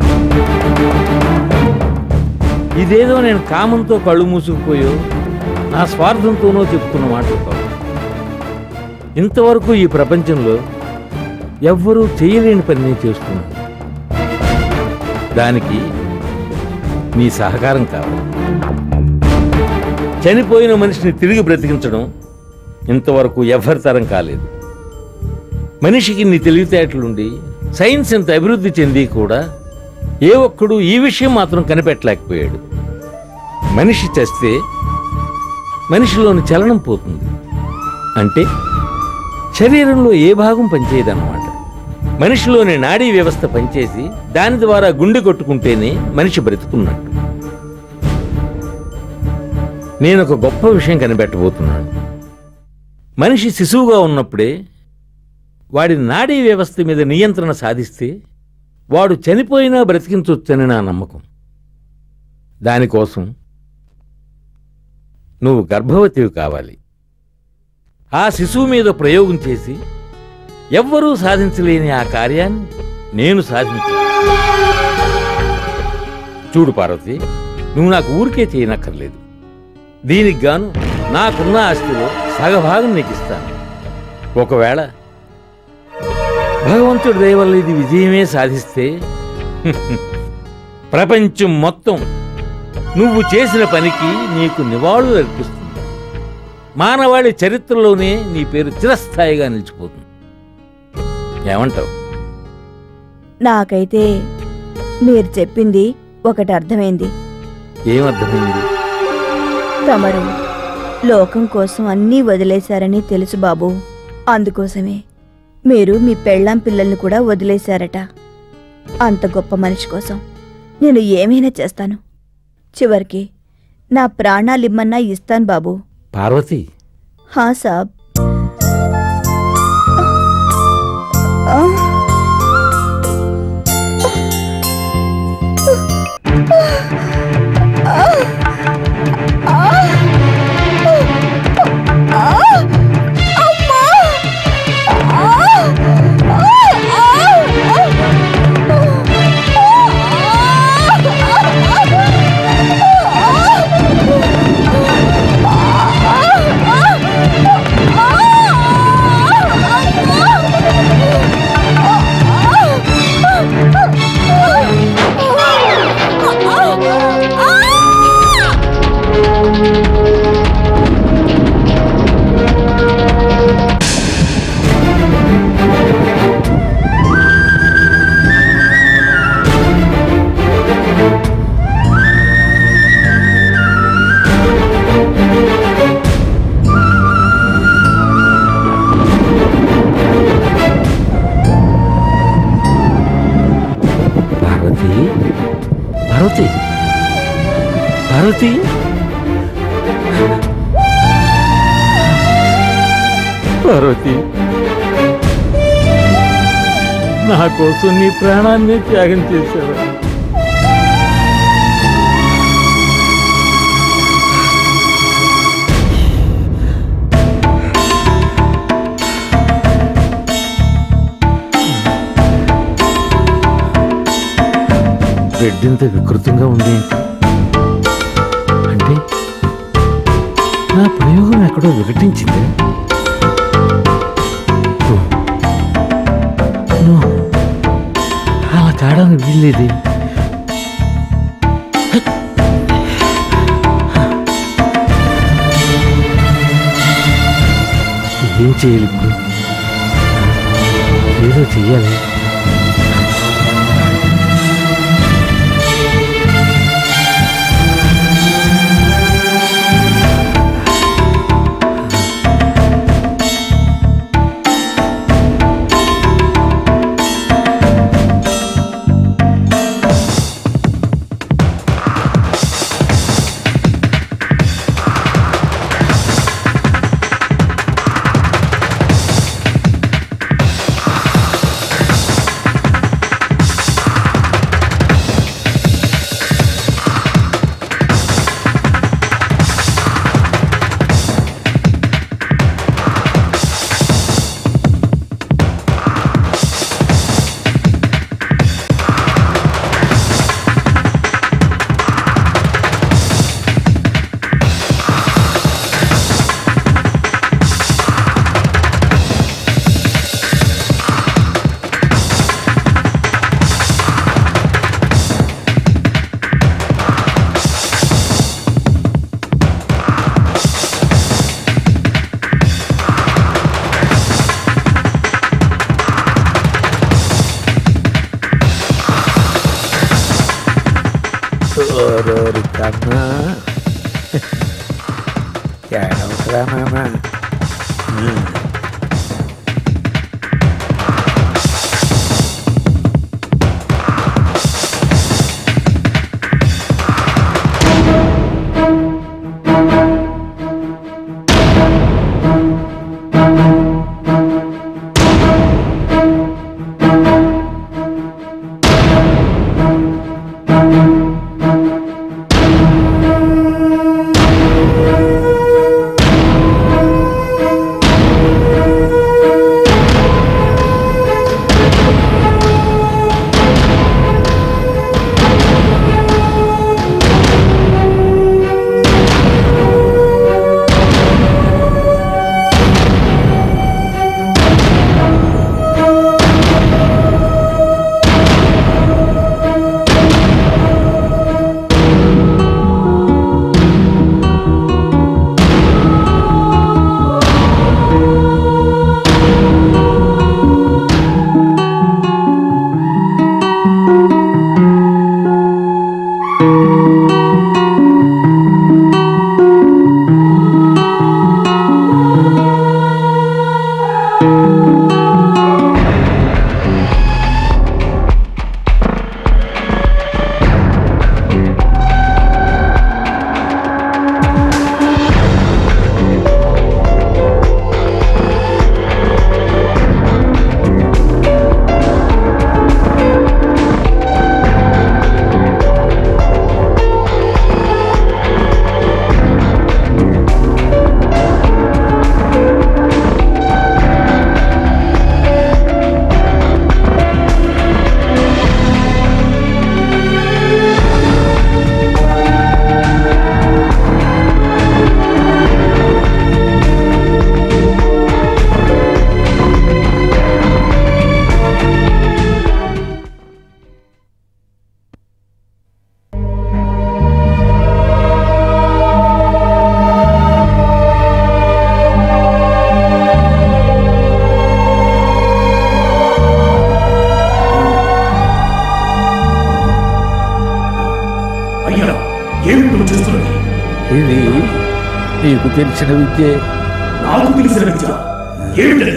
ఇదేదో నేను కామంతో కళ్ళు మూసుకుపోయో నా స్వార్థంతోనో చెప్తున్న మాటలు కావు ఇంతవరకు ఈ ప్రపంచంలో ఎవ్వరూ చేయలేని పని నేను చేస్తున్నాను దానికి నీ సహకారం కావాలి చనిపోయిన మనిషిని తిరిగి బ్రతికించడం ఇంతవరకు ఎవరి తరం కాలేదు మనిషికి నీ తెలివితేటలుండి సైన్స్ ఇంత అభివృద్ధి చెంది కూడా ఏ ఒక్కడు ఈ విషయం మాత్రం కనిపెట్టలేకపోయాడు మనిషి చేస్తే మనిషిలోని చలనం పోతుంది అంటే శరీరంలో ఏ భాగం పనిచేయదన్నమాట మనిషిలోని నాడీ వ్యవస్థ పనిచేసి దాని ద్వారా గుండె కొట్టుకుంటేనే మనిషి బ్రతుకున్నట్టు నేను ఒక గొప్ప విషయం కనిపెట్టబోతున్నాను మనిషి శిశువుగా ఉన్నప్పుడే వాడి నాడీ వ్యవస్థ మీద నియంత్రణ సాధిస్తే వాడు చనిపోయినా బ్రతికించొచ్చని నా నమ్మకం దానికోసం నువ్వు గర్భవతివి కావాలి ఆ శిశువు మీద ప్రయోగం చేసి ఎవ్వరూ సాధించలేని ఆ కార్యాన్ని నేను సాధించాను చూడు పార్వతి నువ్వు నాకు ఊరికే చేయనక్కర్లేదు దీనికి గాను నాకున్న ఆస్తిలో సగభాగం నీకు ఇస్తాను ఒకవేళ భగవంతుడి దయ వల్ల ఇది విజయమే సాధిస్తే ప్రపంచం మొత్తం నువ్వు చేసిన పనికి నీకు నివాళులు అర్పిస్తుంది మానవాళి చరిత్రలోనే నీ పేరు చిరస్థాయిగా నిలిచిపోతుంది ఏమంటావు నాకైతే మీరు చెప్పింది ఒకటి అర్థమైంది ఏమర్థమైంది తమరు లోకం కోసం అన్నీ వదిలేశారని తెలుసు బాబు అందుకోసమే మీరు మీ పెళ్ళాం పిల్లల్ని కూడా వదిలేశారట అంత గొప్ప మనిషి కోసం నేను ఏమైనా చేస్తాను చివరికి నా ప్రాణాలిమ్మన్నా ఇస్తాను బాబు పార్వతి హా సాబ్ ఆ. పార్వతి పార్వతి పార్వతి పార్వతి నా కోసం నీ ప్రాణాన్ని త్యాగం చేశావు బెడ్ ఇంత వికృతంగా ఉంది ఏంటి అంటే నా ప్రయోగం ఎక్కడో వికటించింది నో, అలా తాడానికి వీల్లేదు ఏం చేయాలి ఇప్పుడు ఏదో చెయ్యాలి ఓరోరి కన్నా ఏడవకురా నాన్న అయ్యా ఏమిటి నువ్వు చేస్తున్నది ఇది నీకు తెలిసిన విద్యే నాకు తెలిసిన విద్య ఏమిటది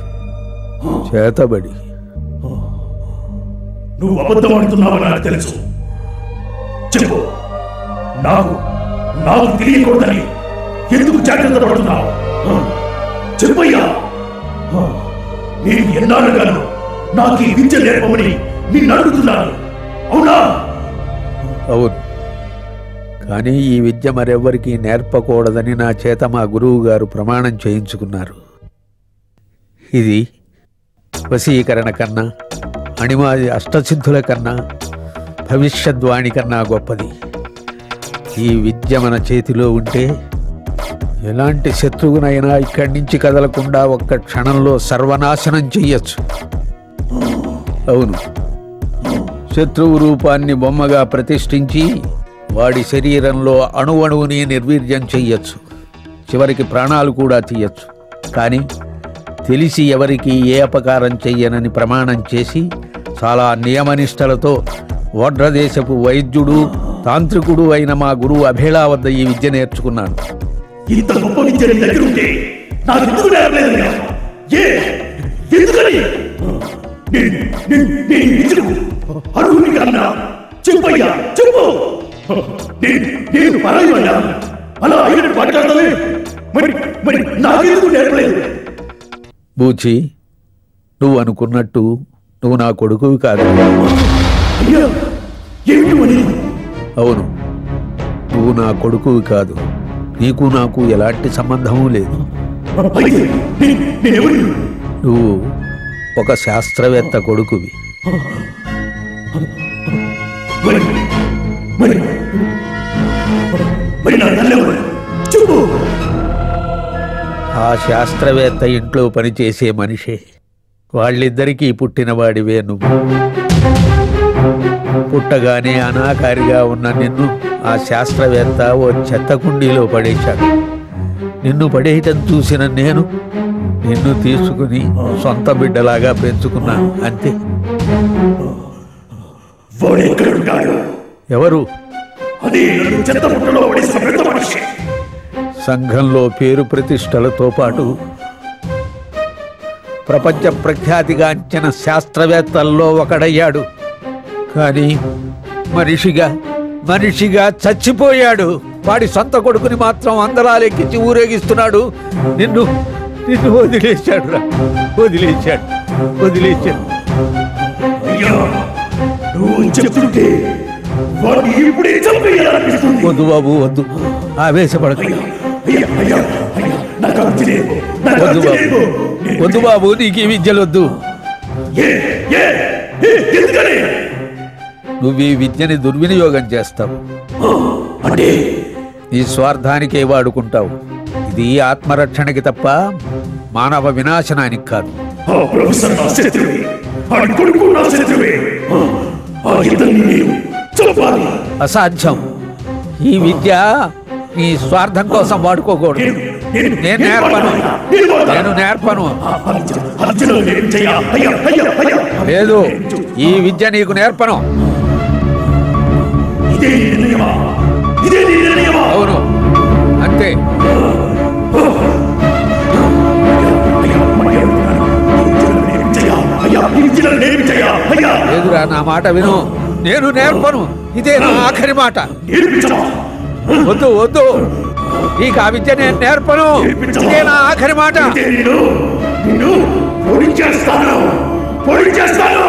చేతబడి నువ్వు అబద్ధం ఆడుతున్నావని నాకు తెలుసు చెప్పు నాకు నాకు తెలియకూడదని ఎందుకు జాగ్రత్త పడుతున్నావు ఆ, చెప్పయ్యా ఆ, నేను ఎన్నాళ్ళుగాను నాకు ఈ విద్య నేర్పమని నిన్ను అడుగుతున్నాను అవునా అవును కానీ ఈ విద్య మరెవ్వరికీ నేర్పకూడదని నా చేత మా గురువు గారు ప్రమాణం చేయించుకున్నారు ఇది వశీకరణ కన్నా అణిమాది అష్టసిద్ధుల కన్నా భవిష్యద్వాణి కన్నా గొప్పది ఈ విద్య మన చేతిలో ఉంటే ఎలాంటి శత్రువునైనా ఇక్కడి నుంచి కదలకుండా ఒక్క క్షణంలో సర్వనాశనం చెయ్యొచ్చు అవును శత్రువు రూపాన్ని బొమ్మగా ప్రతిష్ఠించి వాడి శరీరంలో అణువణువుని నిర్వీర్యం చెయ్యొచ్చు చివరికి ప్రాణాలు కూడా తీయొచ్చు కానీ తెలిసి ఎవరికి ఏ అపకారం చెయ్యనని ప్రమాణం చేసి చాలా నియమనిష్టలతో ఓడ్రదేశపు వైద్యుడు తాంత్రికుడు అయిన మా గురువు అభేళా వద్ద ఈ విద్య నేర్చుకున్నాను ఇంత గొప్ప విద్య నీ దగ్గర ఉంటే నాకు ఎందుకు నేర్పలేదయ్యా ఏ ఎందుకని నేను నేను నేను విద్యకు అర్హుని కన్నా చెప్పయ్యా చెప్పు నేను నేను పరాయమయ్యా అలా అయినట్టు మాట్లాడతావే మరి మరి నాకెందుకు నేర్పలేదు బూచి నువ్వు అనుకున్నట్టు నువ్వు నా కొడుకువి కాదు అయ్యా ఏమిటి మరి అవును నువ్వు నా కొడుకువి కాదు నీకు నాకు ఎలాంటి సంబంధము లేదు అయితే నేను నేనెవరిని నువ్వు ఒక శాస్త్రవేత్త కొడుకువి మరి మరి మరి నా తల్లెవరు చెప్పు ఆ శాస్త్రవేత్త ఇంట్లో పనిచేసే మనిషే వాళ్ళిద్దరికీ పుట్టినవాడివే నువ్వు పుట్టగానే అనాకారిగా ఉన్న నిన్ను ఆ శాస్త్రవేత్త ఓ చెత్త కుండీలో పడేశాడు నిన్ను పడేయటం చూసిన నేను నిన్ను తీసుకుని సొంత బిడ్డలాగా పెంచుకున్నాను అంతే వాడు ఎక్కడున్నాడు ఎవరు అది నన్ను చెత్త పుట్టలో పడేసిన పెద్ద మనిషి సంఘంలో పేరు ప్రతిష్టలతో పాటు ప్రపంచ ప్రఖ్యాతిగాంచిన శాస్త్రవేత్తల్లో ఒకడయ్యాడు కానీ మనిషిగా మనిషిగా చచ్చిపోయాడు వాడి సొంత కొడుకుని మాత్రం అందరాలెక్కించి ఊరేగిస్తున్నాడు నిన్ను నిన్ను వదిలేశాడు రా వదిలేశాడు వదిలేశాడు అయ్యా నువ్వు చెప్తుంటే వాడిని ఇప్పుడే చంపేయాలనిపిస్తుంది వద్దు బాబు వద్దు ఆవేశపడక అయ్యా అయ్యా అయ్యా నాకు అర్జీ లేదు నాకు వద్దు అర్జీ బాబు లేదు వద్దు బాబు నీకు ఈ విద్యలొద్దు ఏ ఏ ఏ, ఎందుకని నువ్వు ఈ విద్యని దుర్వినియోగం చేస్తావు అంటే నీ స్వార్థానికే వాడుకుంటావు ఇది ఆత్మరక్షణకి తప్ప మానవ వినాశనానికి కాదు ఆ ప్రొఫెసర్ నా శత్రువే ఆ కొడుకు నా శత్రువే ఆ, ఆ ఇద్దరిని నేను చంపాలి అసాధ్యం ఈ విద్య నీ స్వార్థం కోసం వాడుకోకూడదు నేను నేర్పను నేను నేర్పను అర్జున నేను చెయ్యా అయ్యా అయ్యా అయ్యా లేదు ఈ విద్య నీకు నేర్పను ఇదే నీ నిర్ణయమా ఇదే నీ నిర్ణయమా అవును అంతే చెయ్యా అయ్యా ఈ విద్యను నేను చెయ్యా అయ్యా లేదురా నా మాట విను నేను నేర్పను ఇదే నా ఆఖరి మాట నేర్పించమా వద్దు వద్దు నీకు ఆ విద్య నేను నేర్పను ఇదే నా ఆఖరి మాట నేను నిన్ను పొడిచేస్తాను పొడిచేస్తాను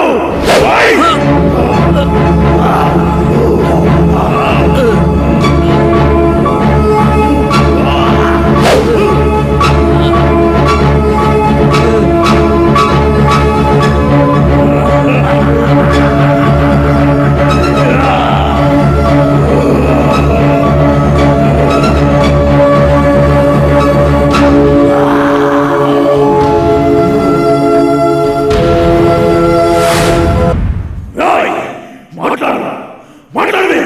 రాయ్ మాట్లాడు మాట్లాడవే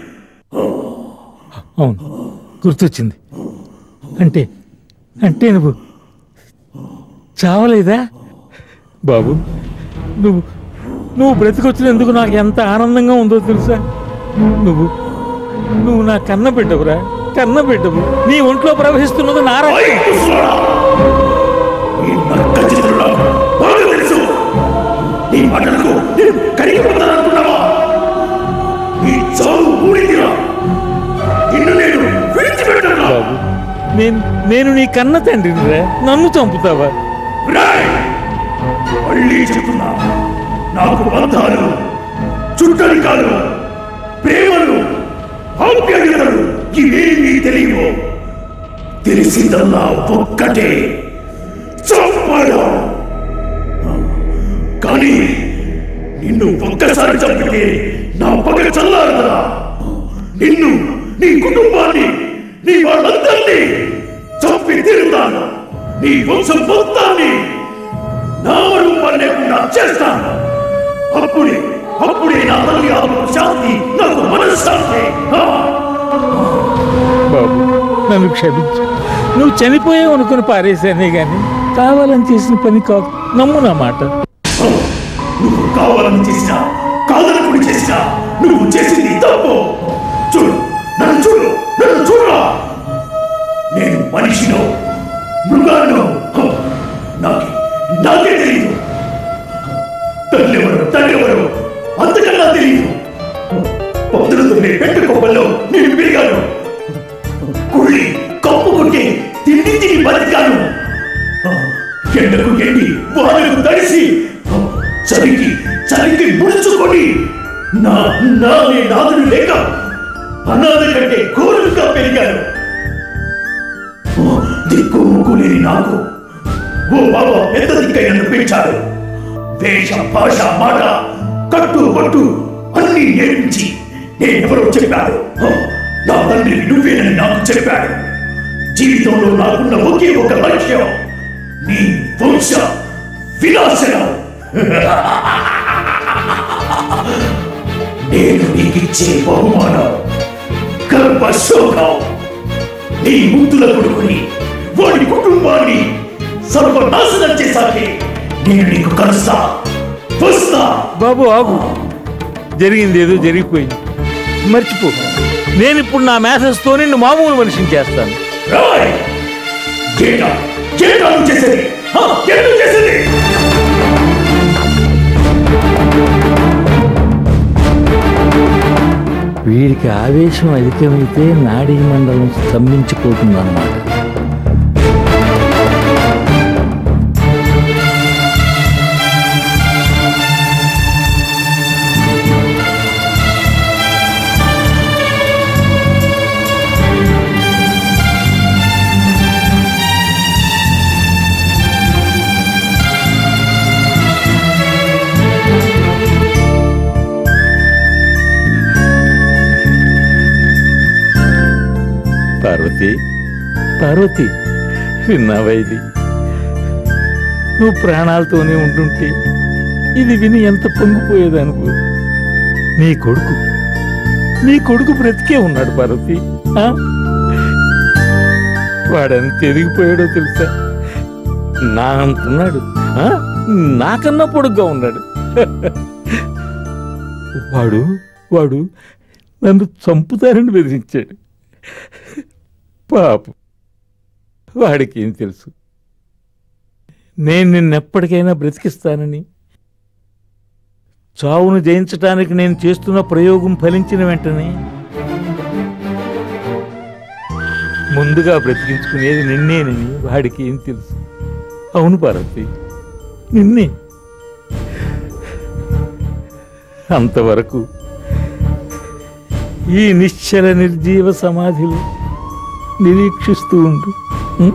అవును గుర్తొచ్చింది అంటే అంటే నువ్వు చావలేదా బాబు నువ్వు నువ్వు బ్రతికొచ్చినందుకు నాకు ఎంత ఆనందంగా ఉందో తెలుసా నువ్వు నువ్వు నా కన్న బిడ్డవురా కన్న బిడ్డవు నీ ఒంట్లో ప్రవహిస్తున్నది నా రక్తం. బాగా తెలుసు నీ మాటలకు నేను కరిగిపోతాననుకున్నావా నీ చావు ఊడిదిరా నిన్ను నేను విడిచిపెట్టను బాబు నేను నేను నీ కన్న తండ్రిని నన్ను చంపుతావా రాయ్ మళ్ళీ చెప్తున్నా నాకు బంధాలు చుట్టరికాలు ప్రేమలు ఆప్యాయతలు ఇవేమీ తెలియవు తెలిసిందల్లా ఒక్కటే చంపడం కానీ నిన్ను ఒక్కసారి చంపితే నా పగ చల్లారదా నిన్ను నీ కుటుంబాన్ని నీ వాళ్ళందరినీ చంపి తిరుగుతాను నీ వంశం మొత్తాన్ని నామరూపం లేకుండా చేస్తాను అప్పుడే అప్పుడే నా తల చస్తే ఆ! బాబు నన్ను క్షమించు నువ్వు చనిపోయావు అనుకుని పారేశానే గాని కావాలని చేసిన పని కాదు నమ్ము నా మాట నువ్వు కావాలని చేసినా కాదనుకుని చేసినా నువ్వు చేసింది తప్పు చూడు నన్ను చూడు నన్ను చూడు నేను మనిషినో మృగాన్నో హ! నాకే నాకే తెలియదు తల్లి ఎవరు తండ్రి ఎవరు అంతకన్నా తెలియదు పొద్దులతో పెట్ట కొబ్బల్లో నేను పెరిగాను కుళ్ళి కప్పు కొట్టి తిండి తిని బతికాను ఎండకు ఎండి వానకు తడిసి చలికి చలికి ముడుచుకొని నా నా నీ నాదుడు లేక అనాథ కంటే ఘోరంగా పెరిగాను ఓ, దిక్కు ముక్కు లేని నాకు ఓ బాబా పెద్ద దిక్కై నన్ను పెంచాడు వేష భాష మాట కట్టు పట్టు అన్ని నేర్పించి నేనెవరో చెప్పాడు ఓ, నా తండ్రి నువ్వేనని నాకు చెప్పాడు జీవితంలో నాకున్న ఒకే ఒక లక్ష్యం నీ వంశ వినాశనం నేను నీకిచ్చే బహుమానం గర్భశోకం నీ ముద్దుల కొడుకుని వాడి కుటుంబాన్ని సర్వనాశనం చేశాకే నేను నీకు కలుస్తా వస్తా బాబు ఆగు జరిగింది ఏదో జరిగిపోయింది మర్చిపో నేను ఇప్పుడు నా మేథస్తో నిన్ను మామూలు మనిషిని చేస్తాను రాయ్ చేట చేట నువ్వు చేసేది ఆ, చేట నువ్వు చేసేది వీడికి ఆవేశం అధికమైతే నాడీ మండలం స్తంభించిపోతుందన్నమాట పార్వతి పార్వతి విన్నావా ఇది నువ్వు ప్రాణాలతోనే ఉంటుంటే ఇది విని ఎంత పొంగిపోయేదనుకో నీ కొడుకు నీ కొడుకు బ్రతికే ఉన్నాడు పార్వతి ఆ? వాడెంత ఎదిగిపోయాడో తెలుసా నా అంటున్నాడు ఆ? నాకన్నా పొడుగ్గా ఉన్నాడు వాడు వాడు నన్ను చంపుతారని బెదిరించాడు పాపం వాడికి ఏం తెలుసు నేను నిన్నెప్పటికైనా బ్రతికిస్తానని చావును జయించటానికి నేను చేస్తున్న ప్రయోగం ఫలించిన వెంటనే ముందుగా బ్రతికించుకునేది నిన్నేనని వాడికి ఏం తెలుసు అవును పార్వతి నిన్నే అంతవరకు ఈ నిశ్చల నిర్జీవ సమాధిలో నిరీక్షిస్తూ ఉండు ఉం?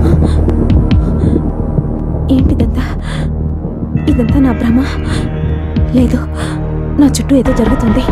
ఏంటిదంతా ఇదంతా నా భ్రమ లేదు నా చుట్టూ ఏదో జరుగుతుంది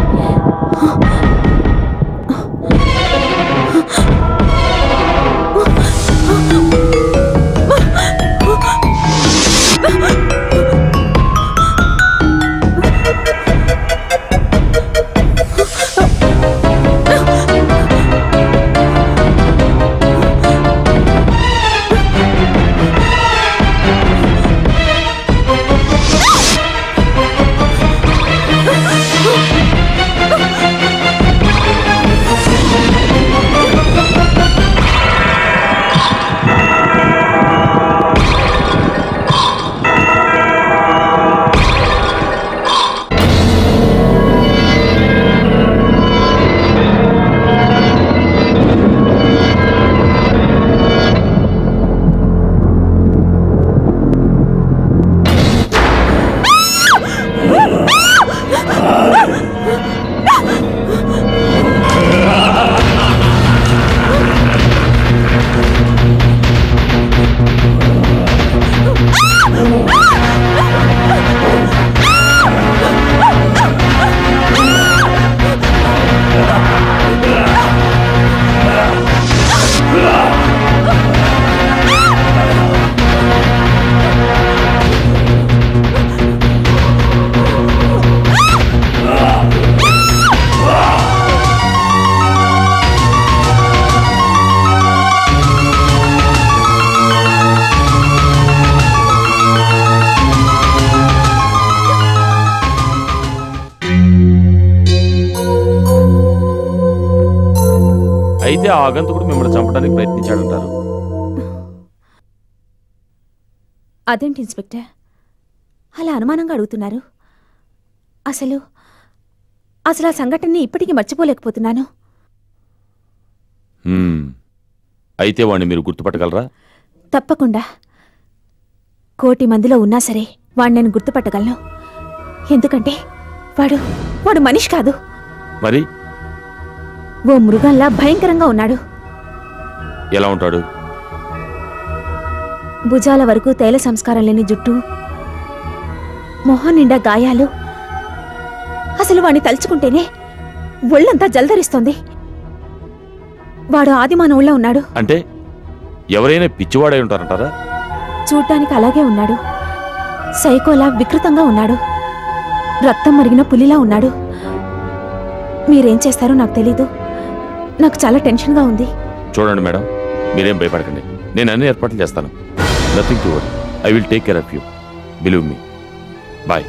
అయితే ఆ ఆగంతకుడు మిమ్మల్ని చంపడానికి ప్రయత్నించాడంటారు అదేంటి ఇన్స్పెక్టర్ అలా అనుమానంగా అడుగుతున్నారు అసలు అసలు ఆ సంఘటనని ఇప్పటికీ మర్చిపోలేకపోతున్నాను హ్మ్. అయితే వాడిని మీరు గుర్తుపట్టగలరా తప్పకుండా కోటి మందిలో ఉన్నా సరే వాడిని నేను గుర్తుపట్టగలను ఎందుకంటే వాడు వాడు మనిషి కాదు మరి ఓ మృగంలా భయంకరంగా ఉన్నాడు ఎలా ఉంటాడు భుజాల వరకు తైల సంస్కారం లేని జుట్టు మొహం నిండా గాయాలు అసలు వాణ్ణి తలుచుకుంటేనే ఒళ్ళంతా జలధరిస్తోంది వాడు ఆదిమానవుల్లో ఉన్నాడు అంటే ఎవరైనా పిచ్చివాడై ఉంటారంటారా చూడ్డానికి అలాగే ఉన్నాడు సైకోలా వికృతంగా ఉన్నాడు రక్తం మరిగిన పులిలా ఉన్నాడు మీరేం చేస్తారో నాకు తెలీదు నాకు చాలా టెన్షన్గా ఉంది చూడండి మేడం మీరేం భయపడకండి నేను అన్ని ఏర్పాట్లు చేస్తాను nothing to worry I will take care of you believe me boy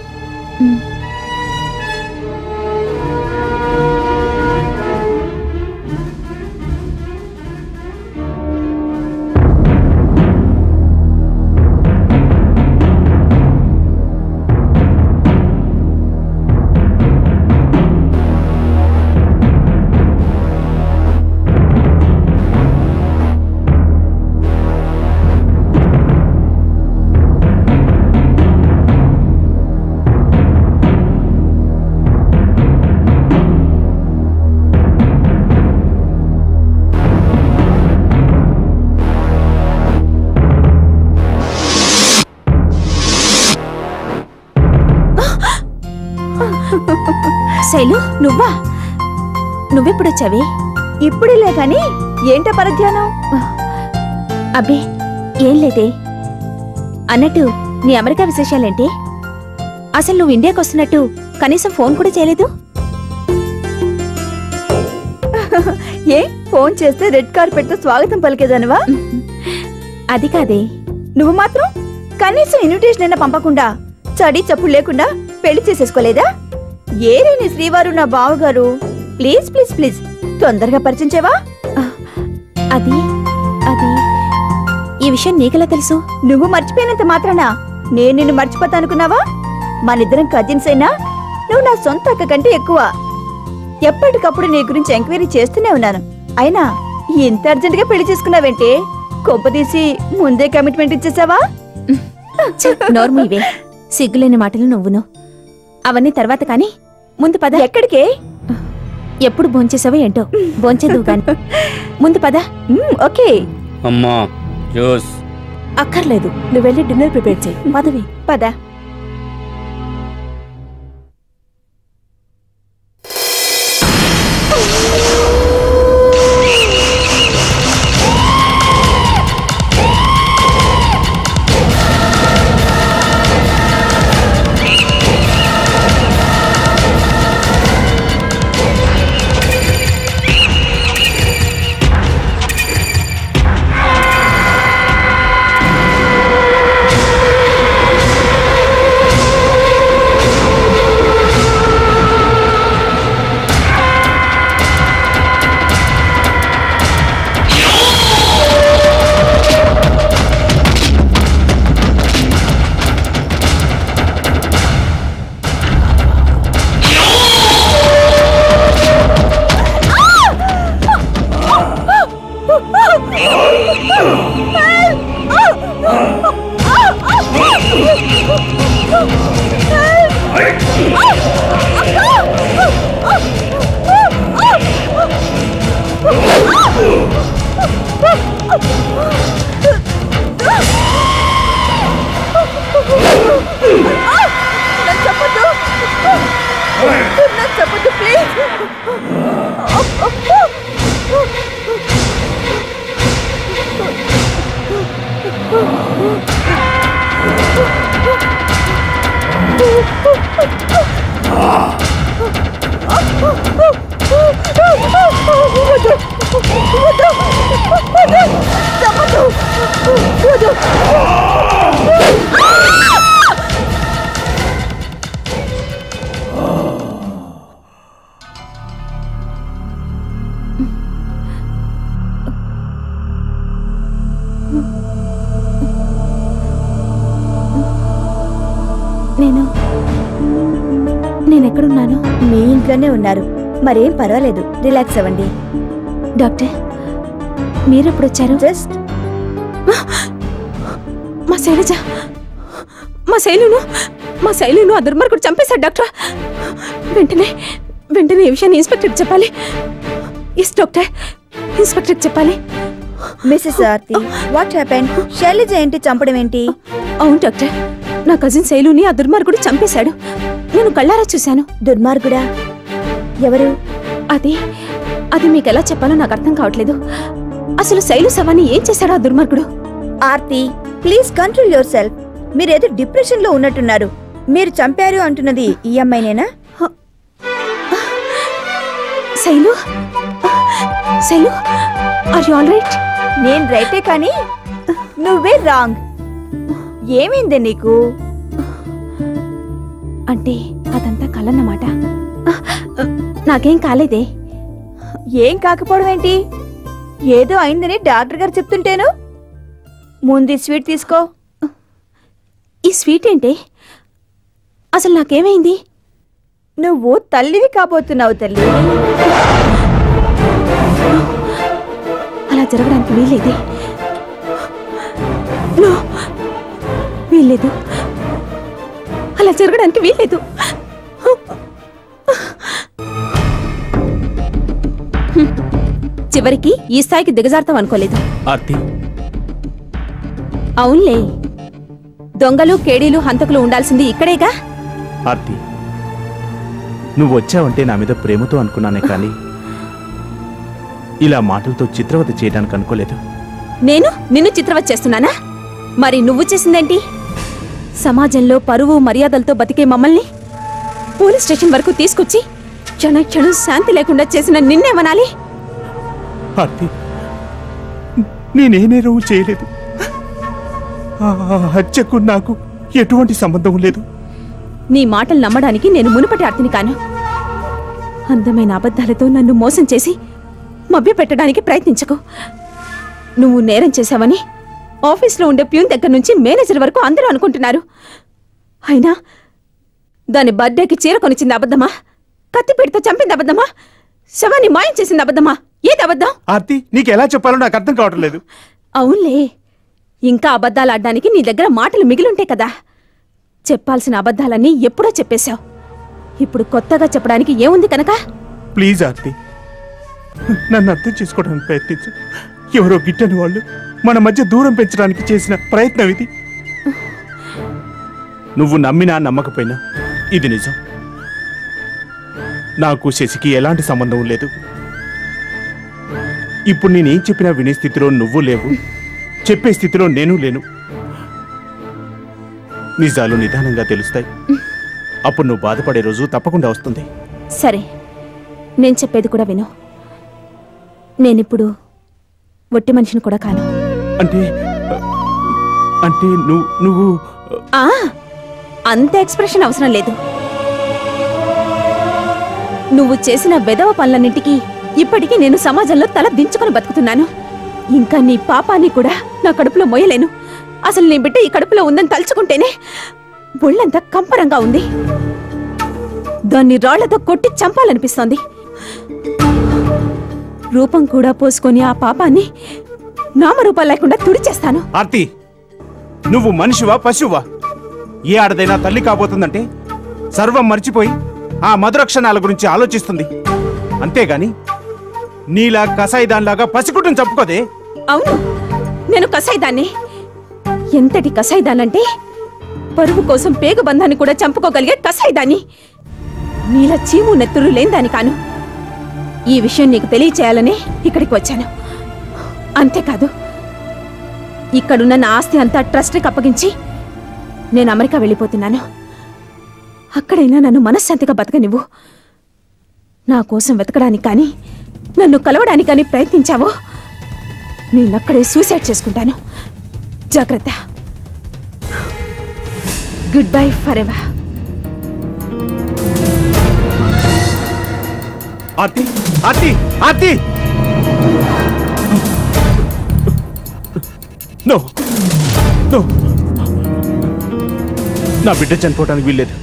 Shailu నువ్వా నువ్వెప్పుడొచ్చావే ఇప్పుడేలే కానీ ఏంట పరధ్యానం అబ్బే ఏం లేదే అన్నట్టు నీ అమెరికా విశేషాలేంటి అసలు నువ్వు ఇండియాకి వస్తున్నట్టు కనీసం ఫోన్ కూడా చేయలేదు ఏ ఫోన్ చేస్తే రెడ్ కార్పెట్ తో స్వాగతం పలికేదానివా అది కాదే నువ్వు మాత్రం కనీసం ఇన్విటేషన్ అయినా పంపకుండా చడి చప్పుడు లేకుండా పెళ్లి చేసేసుకోలేదా ఏరే నీ శ్రీవారు నా బావగారు ప్లీజ్ ప్లీజ్ ప్లీజ్ తొందరగా పరిచయం చేయవా అది అది ఈ విషయం నీకెలా తెలుసు నువ్వు మర్చిపోయినంత మాత్రానా నేను నిన్ను మర్చిపోతా అనుకున్నావా మనిద్దరం కజిన్స్ అయినా నువ్వు నా సొంత అక్క కంటే ఎక్కువ ఎప్పటికప్పుడు నీ గురించి ఎంక్వైరీ చేస్తూనే ఉన్నాను అయినా ఇంత అర్జెంట్ గా పెళ్లి చేసుకున్నావేంటే కొంపదీసి ముందే కమిట్మెంట్ ఇచ్చేసావా నోర్ము ఇవే సిగ్గులేని మాటలు నువ్వును అవన్నీ తర్వాత కానీ ముందు పద ఎక్కడికే ఎప్పుడు భోంచేసావో ఏంటో భోంచేదువు గాని ముందు పద ఓకే అమ్మా జ్యూస్ అక్కర్లేదు నువ్వు వెళ్ళి డిన్నర్ ప్రిపేర్ చేయి పదవి పద నేను నేను ఎక్కడున్నాను మీ ఇంట్లోనే ఉన్నారు మరేం పర్వాలేదు రిలాక్స్ అవ్వండి డాక్టర్ మీరెప్పుడు వచ్చారు జస్ట్ మా శైలజ మా శైలును మా శైలును ఆ దుర్మార్గుడు చంపేశాడు డాక్టర్ వెంటనే వెంటనే ఈ విషయాన్ని ఇన్స్పెక్టర్కి చెప్పాలి ఎస్ డాక్టర్ ఇన్స్పెక్టర్కి చెప్పాలి Mrs Aarti what happen Shailaja ఏంటి చంపడం ఏంటి అవును డాక్టర్ నా కజిన్ శైలుని ఆ దుర్మార్గుడు చంపేశాడు నేను కళ్ళారా చూశాను దుర్మార్గుడా ఎవరు అది అది మీకు ఎలా చెప్పాలో నాకు అర్థం కావట్లేదు అసలు శైలు శవాన్ని ఏం చేశాడు ఆ దుర్మార్గుడు Aarti please control yourself మీరేదో డిప్రెషన్ లో ఉన్నట్టున్నారు మీరు చంపారు అంటున్నది ఈ అమ్మాయినేనా Shailu Shailu are you all right నేను రైటే కానీ నువ్వే రాంగ్ ఏమైంది నీకు అంటే అదంతా కలన్నమాట నాకేం కాలేదే ఏం కాకపోవడం ఏంటి ఏదో అయిందని డాక్టర్ గారు చెప్తుంటేను ముందు ఈ స్వీట్ తీసుకో ఈ స్వీట్ ఏంటి అసలు నాకేమైంది నువ్వు తల్లివి కాబోతున్నావు తల్లి అలా జరగడానికి వీల్లేదే నో వీల్లేదు అలా జరగడానికి వీల్లేదు హ్మ్. చివరికి ఈ స్థాయికి దిగజారుతాం అనుకోలేదు ఆర్తి అవునులే దొంగలు కేడీలు హంతకులు ఉండాల్సింది ఇక్కడేగా ఆర్తి నువ్వు వచ్చావంటే నా మీద ప్రేమతో అనుకున్నానే కానీ ఇలా మాటలతో చిత్రవత చేయడానికి అనుకోలేదు నేను నిన్ను చిత్రవత్ చేస్తున్నానా మరి నువ్వు చేసిందేంటి సమాజంలో పరువు మర్యాదలతో బతికే మమ్మల్ని పోలీస్ స్టేషన్ వరకు తీసుకొచ్చి క్షణ క్షణం శాంతి లేకుండా చేసిన నిన్నేమనాలి ఆర్తి నేనే నేరవు చేయలేదు ఆ హత్యకు నాకు ఎటువంటి సంబంధం లేదు నీ మాటలు నమ్మడానికి నేను మునుపటి అర్థిని కాను అందమైన అబద్ధాలతో నన్ను మోసం చేసి మభ్యపెట్టడానికి ప్రయత్నించకు నువ్వు నేరం చేశావని ఆఫీస్లో ఉండే ప్యూన్ దగ్గర నుంచి మేనేజర్ వరకు అందరూ అనుకుంటున్నారు అయినా దాని బర్త్డేకి చీర కొనిచ్చింది అబద్ధమా కత్తిపీడితో చంపింది అబద్ధమా శవాన్ని మాయం చేసింది అబద్ధమా ఏది అబద్ధం ఆర్తి నీకు ఎలా చెప్పాలో నాకు అర్థం కావటం లేదు అవునులే ఇంకా అబద్ధాలు ఆడడానికి నీ దగ్గర మాటలు మిగిలుంటే కదా చెప్పాల్సిన అబద్ధాలన్నీ ఎప్పుడో చెప్పేశావు ఇప్పుడు కొత్తగా చెప్పడానికి ఏముంది కనుక ప్లీజ్ ఆర్తి నన్ను అర్థం చేసుకోవడానికి ప్రయత్నించు ఎవరో గిట్టని వాళ్ళు మన మధ్య దూరం పెంచడానికి చేసిన ప్రయత్నం ఇది నువ్వు నమ్మినా నమ్మకపోయినా ఇది నిజం నాకు శశికి ఎలాంటి సంబంధం లేదు ఇప్పుడు నేనేం చెప్పినా వినే స్థితిలో నువ్వు లేవు చెప్పే స్థితిలో నేను లేను నిజాలు నిదానంగా తెలుస్తాయి అప్పుడు నువ్వు బాధపడే రోజు తప్పకుండా వస్తుంది సరే నేను చెప్పేది కూడా విను నేనిప్పుడు ఒట్టి మనిషిని కూడా కాను అంటే అంటే నువ్వు నువ్వు ఆ అంత ఎక్స్ప్రెషన్ అవసరం లేదు నువ్వు చేసిన వెధవ పనులన్నింటికి ఇప్పటికీ నేను సమాజంలో తల దించుకొని బతుకుతున్నాను ఇంకా నీ పాపాన్ని కూడా నా కడుపులో మోయలేను అసలు నీ బిడ్డ ఈ కడుపులో ఉందని తలుచుకుంటేనే ఒళ్ళంతా కంపరంగా ఉంది దాన్ని రాళ్లతో కొట్టి చంపాలనిపిస్తోంది రూపం కూడా పోసుకొని ఆ పాపాన్ని నామరూపాలు లేకుండా తుడిచేస్తాను ఆర్తి నువ్వు మనిషివా పశువా ఏ ఆడదైనా తల్లి కాబోతుందంటే సర్వం మర్చిపోయి ఆ మధురక్షణాల గురించి ఆలోచిస్తుంది అంతేగాని నీలా కసాయిదాన్లాగా పసిగుట్టును చంపుకోదే అవును నేను కసాయిదాన్ని ఎంతటి కసాయిదానంటే పరువు కోసం పేగు బంధాన్ని కూడా చంపుకోగలిగే కసాయిదాన్ని నీలా చీము నెత్తురు లేని కాను ఈ విషయం నీకు తెలియచేయాలనే ఇక్కడికి వచ్చాను అంతేకాదు ఇక్కడున్న నా ఆస్తి అంతా ట్రస్ట్కి అప్పగించి నేను అమెరికా వెళ్ళిపోతున్నాను అక్కడైనా నన్ను మనశ్శాంతిగా బతకనివ్వు నా కోసం వెతకడానికి కానీ నన్ను కలవడానికి కానీ ప్రయత్నించావో నేనక్కడే సూసైడ్ చేసుకుంటాను జాగ్రత్త goodbye forever Aarti Aarti Aarti no no నా బిడ్డ చనిపోవడానికి వీల్లేదు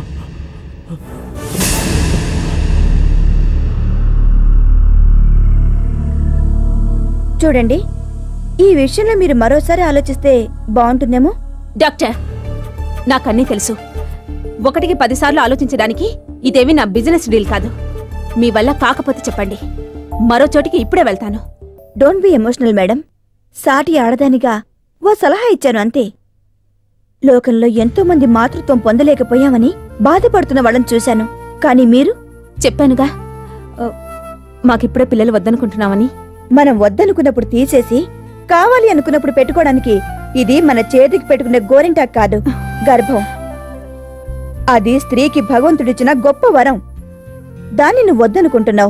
చూడండి ఈ విషయంలో మీరు మరోసారి ఆలోచిస్తే బాగుంటుందేమో డాక్టర్ నాకన్నీ తెలుసు ఒకటికి పదిసార్లు ఆలోచించడానికి ఇదేమి నా బిజినెస్ డీల్ కాదు మీ వల్ల కాకపోతే చెప్పండి మరో చోటికి ఇప్పుడే వెళ్తాను డోంట్ బి ఎమోషనల్ మేడం సాటి ఆడదానిగా ఓ సలహా ఇచ్చాను అంతే లోకంలో ఎంతో మంది మాతృత్వం పొందలేకపోయామని బాధపడుతున్న వాళ్ళని చూశాను కానీ మీరు చెప్పానుగా ఆ, మాకిప్పుడే పిల్లలు వద్దనుకుంటున్నామని మనం వద్దనుకున్నప్పుడు తీసేసి కావాలి అనుకున్నప్పుడు పెట్టుకోవడానికి ఇది మన చేతికి పెట్టుకునే గోరింటాక్ కాదు గర్భం అది స్త్రీకి భగవంతుడిచ్చిన గొప్ప వరం దాన్ని నువ్వు వద్దనుకుంటున్నావు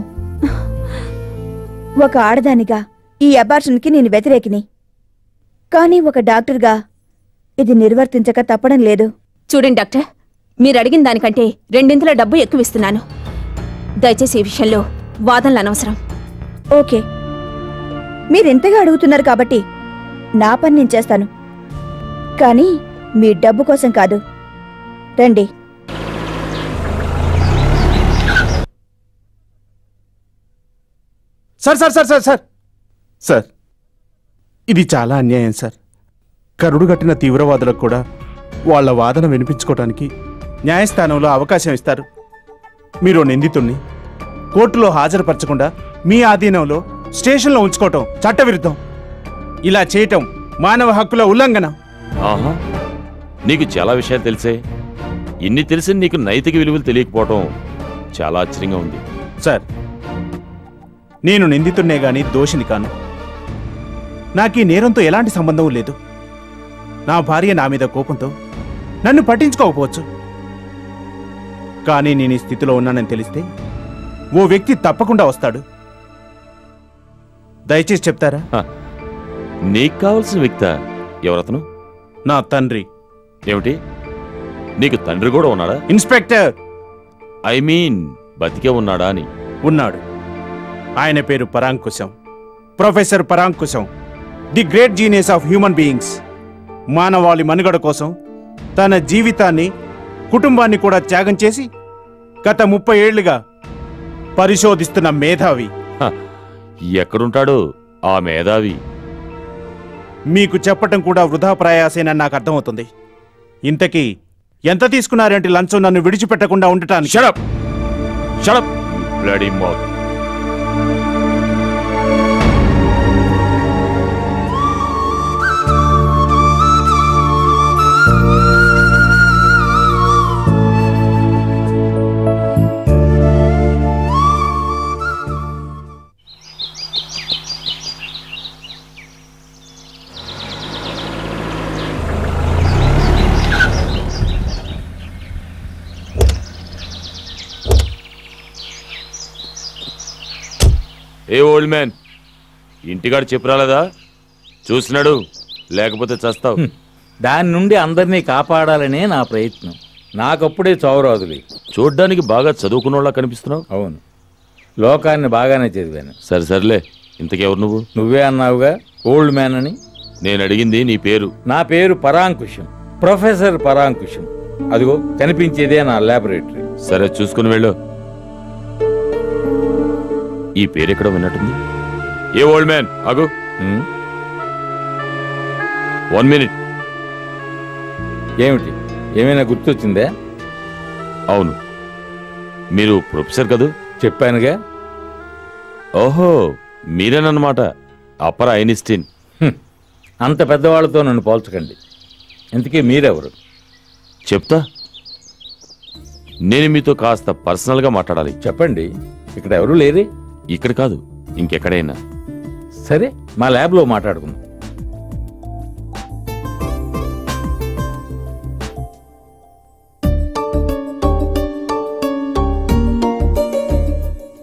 ఒక ఆడదానిగా ఈ అబార్షన్కి నేను వ్యతిరేకిని కానీ ఒక డాక్టర్గా ఇది నిర్వర్తించక తప్పడం లేదు చూడండి డాక్టర్ మీరు అడిగిన దానికంటే రెండింతల డబ్బు ఎక్కువ ఇస్తున్నాను దయచేసి ఈ విషయంలో వాదనలు అనవసరం ఓకే మీరింతగా అడుగుతున్నారు కాబట్టి నా పని నేను చేస్తాను కానీ మీ డబ్బు కోసం కాదు రండి sir sir sir sir sir sir ఇది చాలా అన్యాయం సార్ కరుడు కట్టిన తీవ్రవాదులకు కూడా వాళ్ళ వాదన వినిపించుకోవడానికి న్యాయస్థానంలో అవకాశం ఇస్తారు మీరు నిందితుణ్ణి కోర్టులో హాజరుపరచకుండా మీ ఆధీనంలో స్టేషన్లో ఉంచుకోవటం చట్టవిరుద్ధం ఇలా చేయటం మానవ హక్కుల ఉల్లంఘన ఆహా నీకు చాలా విషయాలు తెలిసే ఇన్ని తెలిసి నీకు నైతిక విలువలు తెలియకపోవటం చాలా ఆశ్చర్యంగా ఉంది సార్ నేను నిందితున్నే గాని దోషిని కాను నాకు ఈ నేరంతో ఎలాంటి సంబంధం లేదు నా భార్య నా మీద కోపంతో నన్ను పట్టించుకోకపోవచ్చు కానీ నేను ఈ స్థితిలో ఉన్నానని తెలిస్తే ఓ వ్యక్తి తప్పకుండా వస్తాడు దయచేసి చెప్తారా హ, నీకు కావలసిన వ్యక్త ఎవరతను నా తండ్రి ఏమిటి నీకు తండ్రి కూడా ఉన్నాడా ఇన్స్పెక్టర్ ఐ మీన్ బతికే ఉన్నాడా అని ఉన్నాడు ఆయన పేరు Parankusham professor Parankusham the great genius of human beings మానవాళి మనుగడ కోసం తన జీవితాన్ని కుటుంబాన్ని కూడా త్యాగం చేసి గత ముప్పై ఏళ్లుగా పరిశోధిస్తున్న మేధావి హ, ఎక్కడుంటాడు ఆ మేధావి మీకు చెప్పటం కూడా వృధా ప్రయాసేనని నాకు అర్థమవుతుంది ఇంతకీ ఎంత తీసుకున్నారేంటి లంచం నన్ను విడిచిపెట్టకుండా ఉండటానికి shut up shut up bloody mouth a old man ఇంటికాడ చెప్పు రాలేదా చూసినాడు లేకపోతే చస్తావు దాని నుండి అందరినీ కాపాడాలనే నా ప్రయత్నం నాకప్పుడే చౌరాదులే చూడ్డానికి బాగా చదువుకున్నోళ్ళ కనిపిస్తున్నావు అవును లోకాన్ని బాగానే చదివాను సరే సర్లే ఇంతకెవరు నువ్వు నువ్వే అన్నావుగా ఓల్డ్ మ్యాన్ అని నేను అడిగింది నీ పేరు నా పేరు పరాంకుశం ప్రొఫెసర్ పరాంకుశం అదిగో కనిపించేదే నా లాబొరేటరీ సరే చూసుకుని వెళ్ళు ఈ పేరు ఎక్కడ విన్నట్టుంది ఏ ఓల్డ్ మ్యాన్ ఆగు వన్ మినిట్ ఏమిటి ఏమైనా గుర్తొచ్చిందా అవును మీరు ప్రొఫెసర్ కదూ చెప్పానుగా ఓహో మీరేనన్నమాట అప్పర్ ఐనిస్టీన్ అంత పెద్దవాళ్ళతో నన్ను పోల్చకండి ఇంతకీ మీరెవరు చెప్తా నేను మీతో కాస్త పర్సనల్గా మాట్లాడాలి చెప్పండి ఇక్కడ ఎవరు లేరే ఇక్కడ కాదు ఇంకెక్కడైనా సరే మా ల్యాబ్లో మాట్లాడుకుందాం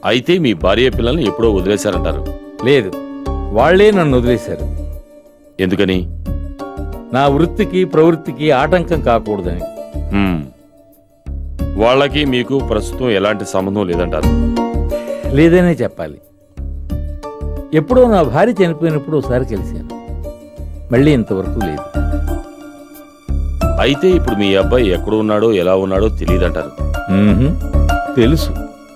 అయితే మీ భార్య పిల్లల్ని ఎప్పుడో వదిలేశారంటారు లేదు వాళ్లే నన్ను వదిలేశారు ఎందుకని నా వృత్తికి ప్రవృత్తికి ఆటంకం కాకూడదని హ్మ్. వాళ్ళకి మీకు ప్రస్తుతం ఎలాంటి సంబంధం లేదంటారు లేదనే చెప్పాలి ఎప్పుడో నా భార్య చనిపోయినప్పుడు ఒకసారి కలిశాను మళ్ళీ ఇంతవరకు లేదు అయితే ఇప్పుడు మీ అబ్బాయి ఎక్కడ ఉన్నాడో ఎలా ఉన్నాడో తెలియదంటారు మ్మ్హ్. తెలుసు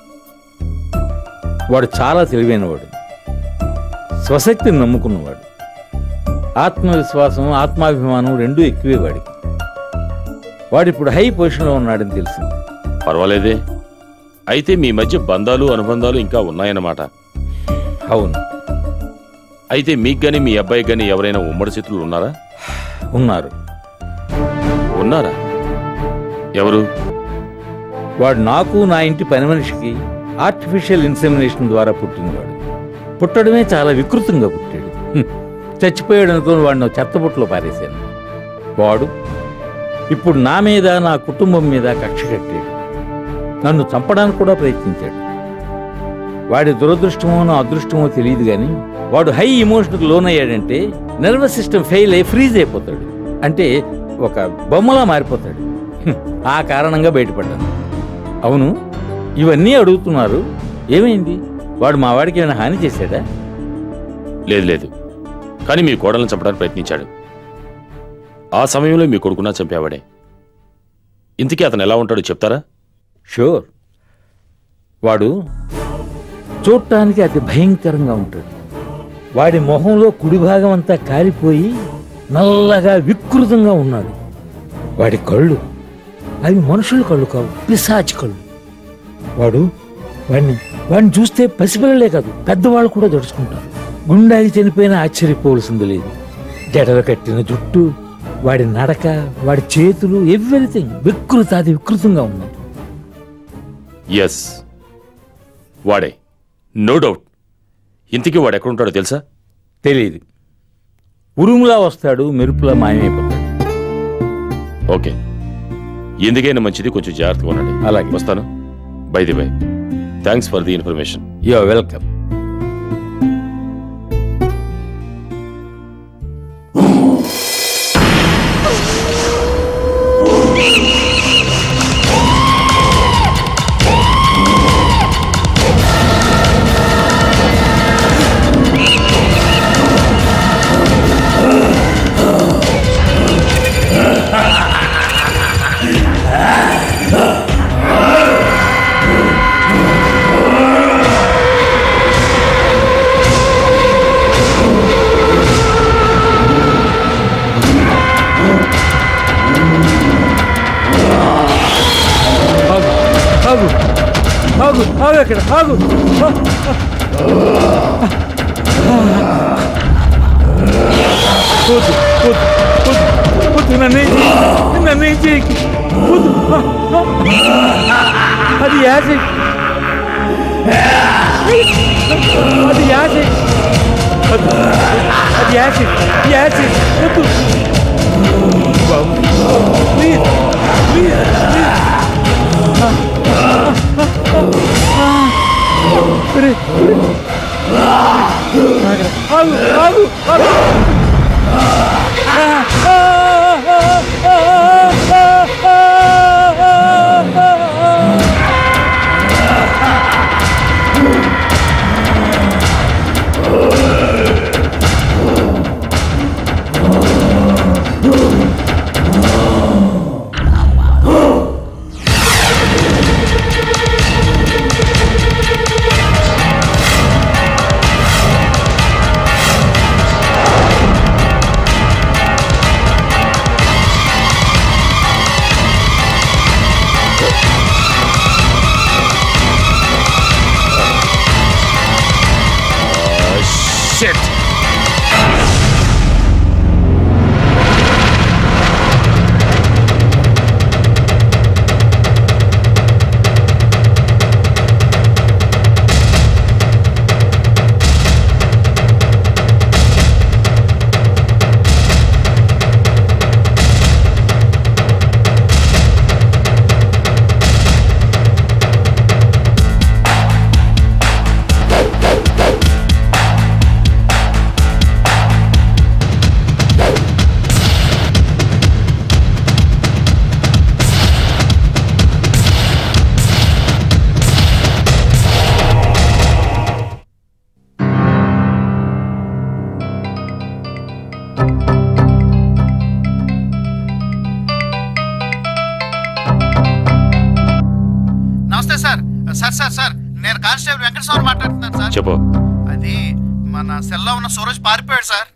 వాడు చాలా తెలివైనవాడు స్వశక్తిని నమ్ముకున్నవాడు ఆత్మవిశ్వాసం ఆత్మాభిమానం రెండూ ఎక్కువే వాడికి వాడిప్పుడు హై పొజిషన్లో ఉన్నాడని తెలిసింది పర్వాలేదే అయితే మీ మధ్య బంధాలు అనుబంధాలు ఇంకా ఉన్నాయన్నమాట అవును అయితే మీకు గాని మీ అబ్బాయికి గాని ఎవరైనా ఉమ్మడి చేతులు ఉన్నారా ఉన్నారు ఉన్నారా ఎవరు వాడు నాకు నా ఇంటి పని మనిషికి ఆర్టిఫిషియల్ ఇన్సెమినేషన్ ద్వారా పుట్టినవాడు పుట్టడమే చాలా వికృతంగా పుట్టాడు హ్మ్. చచ్చిపోయాడు అనుకుని వాడిని ఓ చెత్తబుట్టలో పారేశాను వాడు ఇప్పుడు నా మీద నా కుటుంబం మీద కక్ష కట్టాడు నన్ను చంపడానికి కూడా ప్రయత్నించాడు వాడి దురదృష్టమో నా అదృష్టమో తెలియదు కానీ వాడు హై ఇమోషన్కి లోనయ్యాడంటే నర్వస్ సిస్టమ్ ఫెయిల్ అయి ఫ్రీజ్ అయిపోతాడు అంటే ఒక బొమ్మలా మారిపోతాడు హ్మ్. ఆ కారణంగా బయటపడ్డాను అవును ఇవన్నీ అడుగుతున్నారు ఏమైంది వాడు మా వాడికి ఏమైనా హాని చేశాడా లేదు లేదు కానీ మీ కోడలను చంపడానికి ప్రయత్నించాడు ఆ సమయంలో మీ కొడుకున్నా చంపేవాడే ఇంతకీ అతను ఎలా ఉంటాడో చెప్తారా షూర్ వాడు చూడటానికి అతి భయంకరంగా ఉంటాడు వాడి మొహంలో కుడి భాగం అంతా కాలిపోయి నల్లగా వికృతంగా ఉన్నాడు వాడి కళ్ళు అవి మనుషుల కళ్ళు కావు పిశాచి కళ్ళు వాడు వాడిని వాడిని చూస్తే పసిపిల్లలే కాదు పెద్దవాళ్ళు కూడా జడుచుకుంటారు గుండాకి చనిపోయిన ఆశ్చర్యపోవలసింది లేదు జడలు కట్టిన జుట్టు వాడి నడక వాడి చేతులు ఎవ్రీథింగ్ వికృతాది వికృతంగా ఉన్నాయి ఎస్ వాడే నో డౌట్ ఇంతకీ వాడు ఎక్కడుంటాడో తెలుసా తెలియదు ఉరుములా వస్తాడు మెరుపులా మాయమైపోతాడు ఓకే ఎందుకైనా మంచిది కొంచెం జాగ్రత్తగా ఉండండి అలాగే వస్తాను by the by thanks for the information you welcome ఆగు ఆగు ఆగు ఆగు అక్కడ ఆగు వద్దు వద్దు వద్దు వద్దు నన్ను ఏం చేయి నన్ను ఏం చేయకు వద్దు అది యాసిడ్ అది యాసిడ్ వద్దు. అది యాసిడ్ యాసిడ్ వద్దు బాబు ప్లీజ్ ప్లీజ్ ప్లీజ్ ఆగు ఆగు ఆగు ఆ సార్ సార్ నేను కానిస్టేబుల్ వెంకటస్వామి మాట్లాడుతున్నాను సార్ చెప్పు అది మన సెల్లో ఉన్న సూరజ్ పారిపోయాడు sir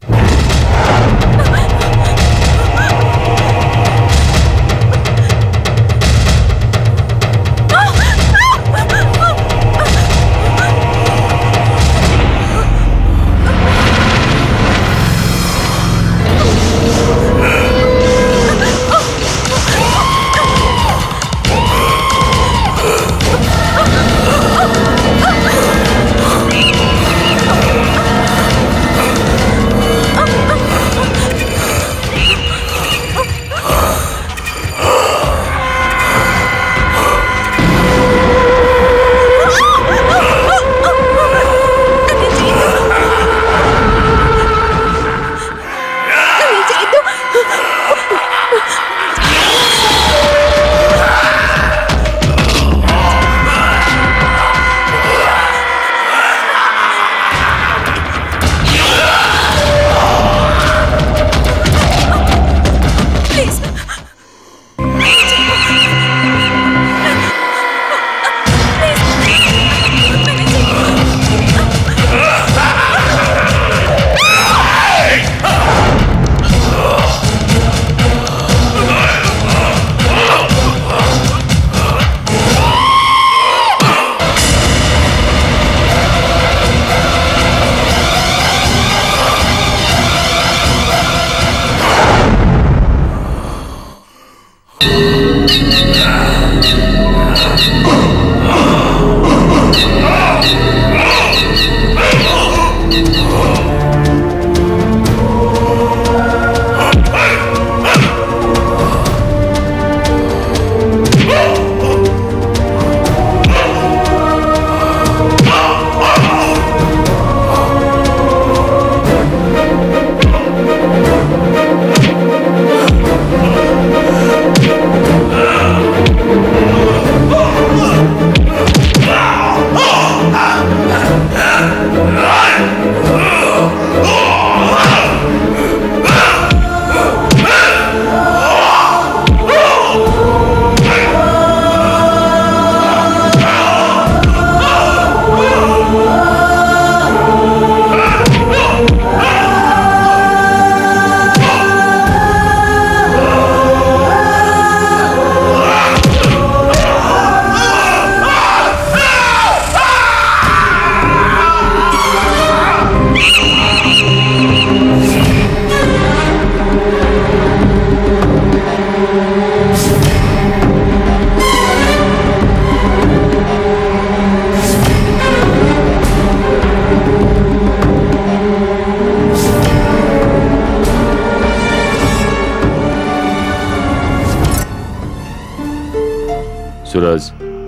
Suraj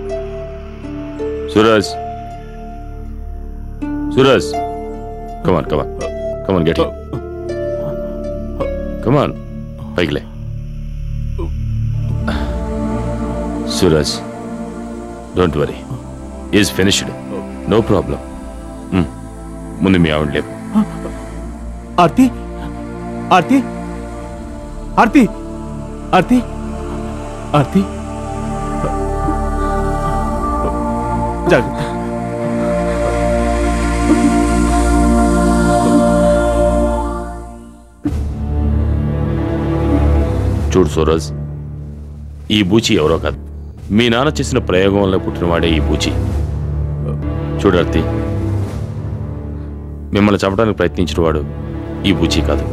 Suraj Suraj come on come on come on get come on పైకిలే Suraj don't worry is finished no problem ముందు మీ ఆవిడ లేపు ఆర్తి ఆర్తి ఆర్తి ఆర్తి ఆర్తి జాగ్రత్త చూడు సూరజ్ ఈ బూచి ఎవరో కాదు మీ నాన్న చేసిన ప్రయోగం వల్ల పుట్టినవాడే ఈ బూచి చూడు అర్తి మిమ్మల్ని చంపడానికి ప్రయత్నించిన వాడు ఈ బూచి కాదు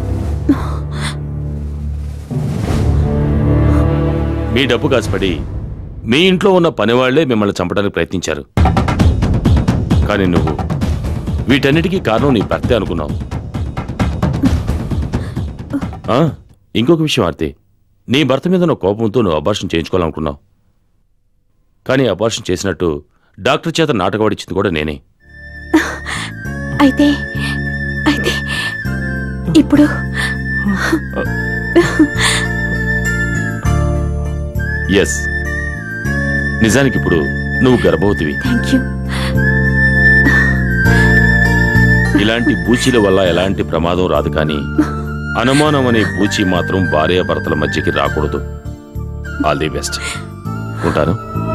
మీ డబ్బు కాసిపడి మీ ఇంట్లో ఉన్న పనివాళ్లే మిమ్మల్ని చంపడానికి ప్రయత్నించారు కానీ నువ్వు వీటన్నిటికీ కారణం నీ భర్తే అనుకున్నావు ఆ, ఇంకొక విషయం ఆర్తి నీ భర్త మీద ఉన్న కోపంతో నువ్వు అబార్షన్ చేయించుకోవాలనుకున్నావు కానీ అబార్షన్ చేసినట్టు డాక్టర్ చేత నాటకవాడిచ్చింది కూడా నేనే అయితే అయితే ఇప్పుడు ఎస్ నిజానికి ఇప్పుడు నువ్వు గర్భవతివి థ్యాంక్ యూ ఇలాంటి బూచీల వల్ల ఎలాంటి ప్రమాదం రాదు కానీ అనుమానం అనే బూచి మాత్రం భార్యాభర్తల మధ్యకి రాకూడదు ఆల్ ది బెస్ట్ ఉంటాను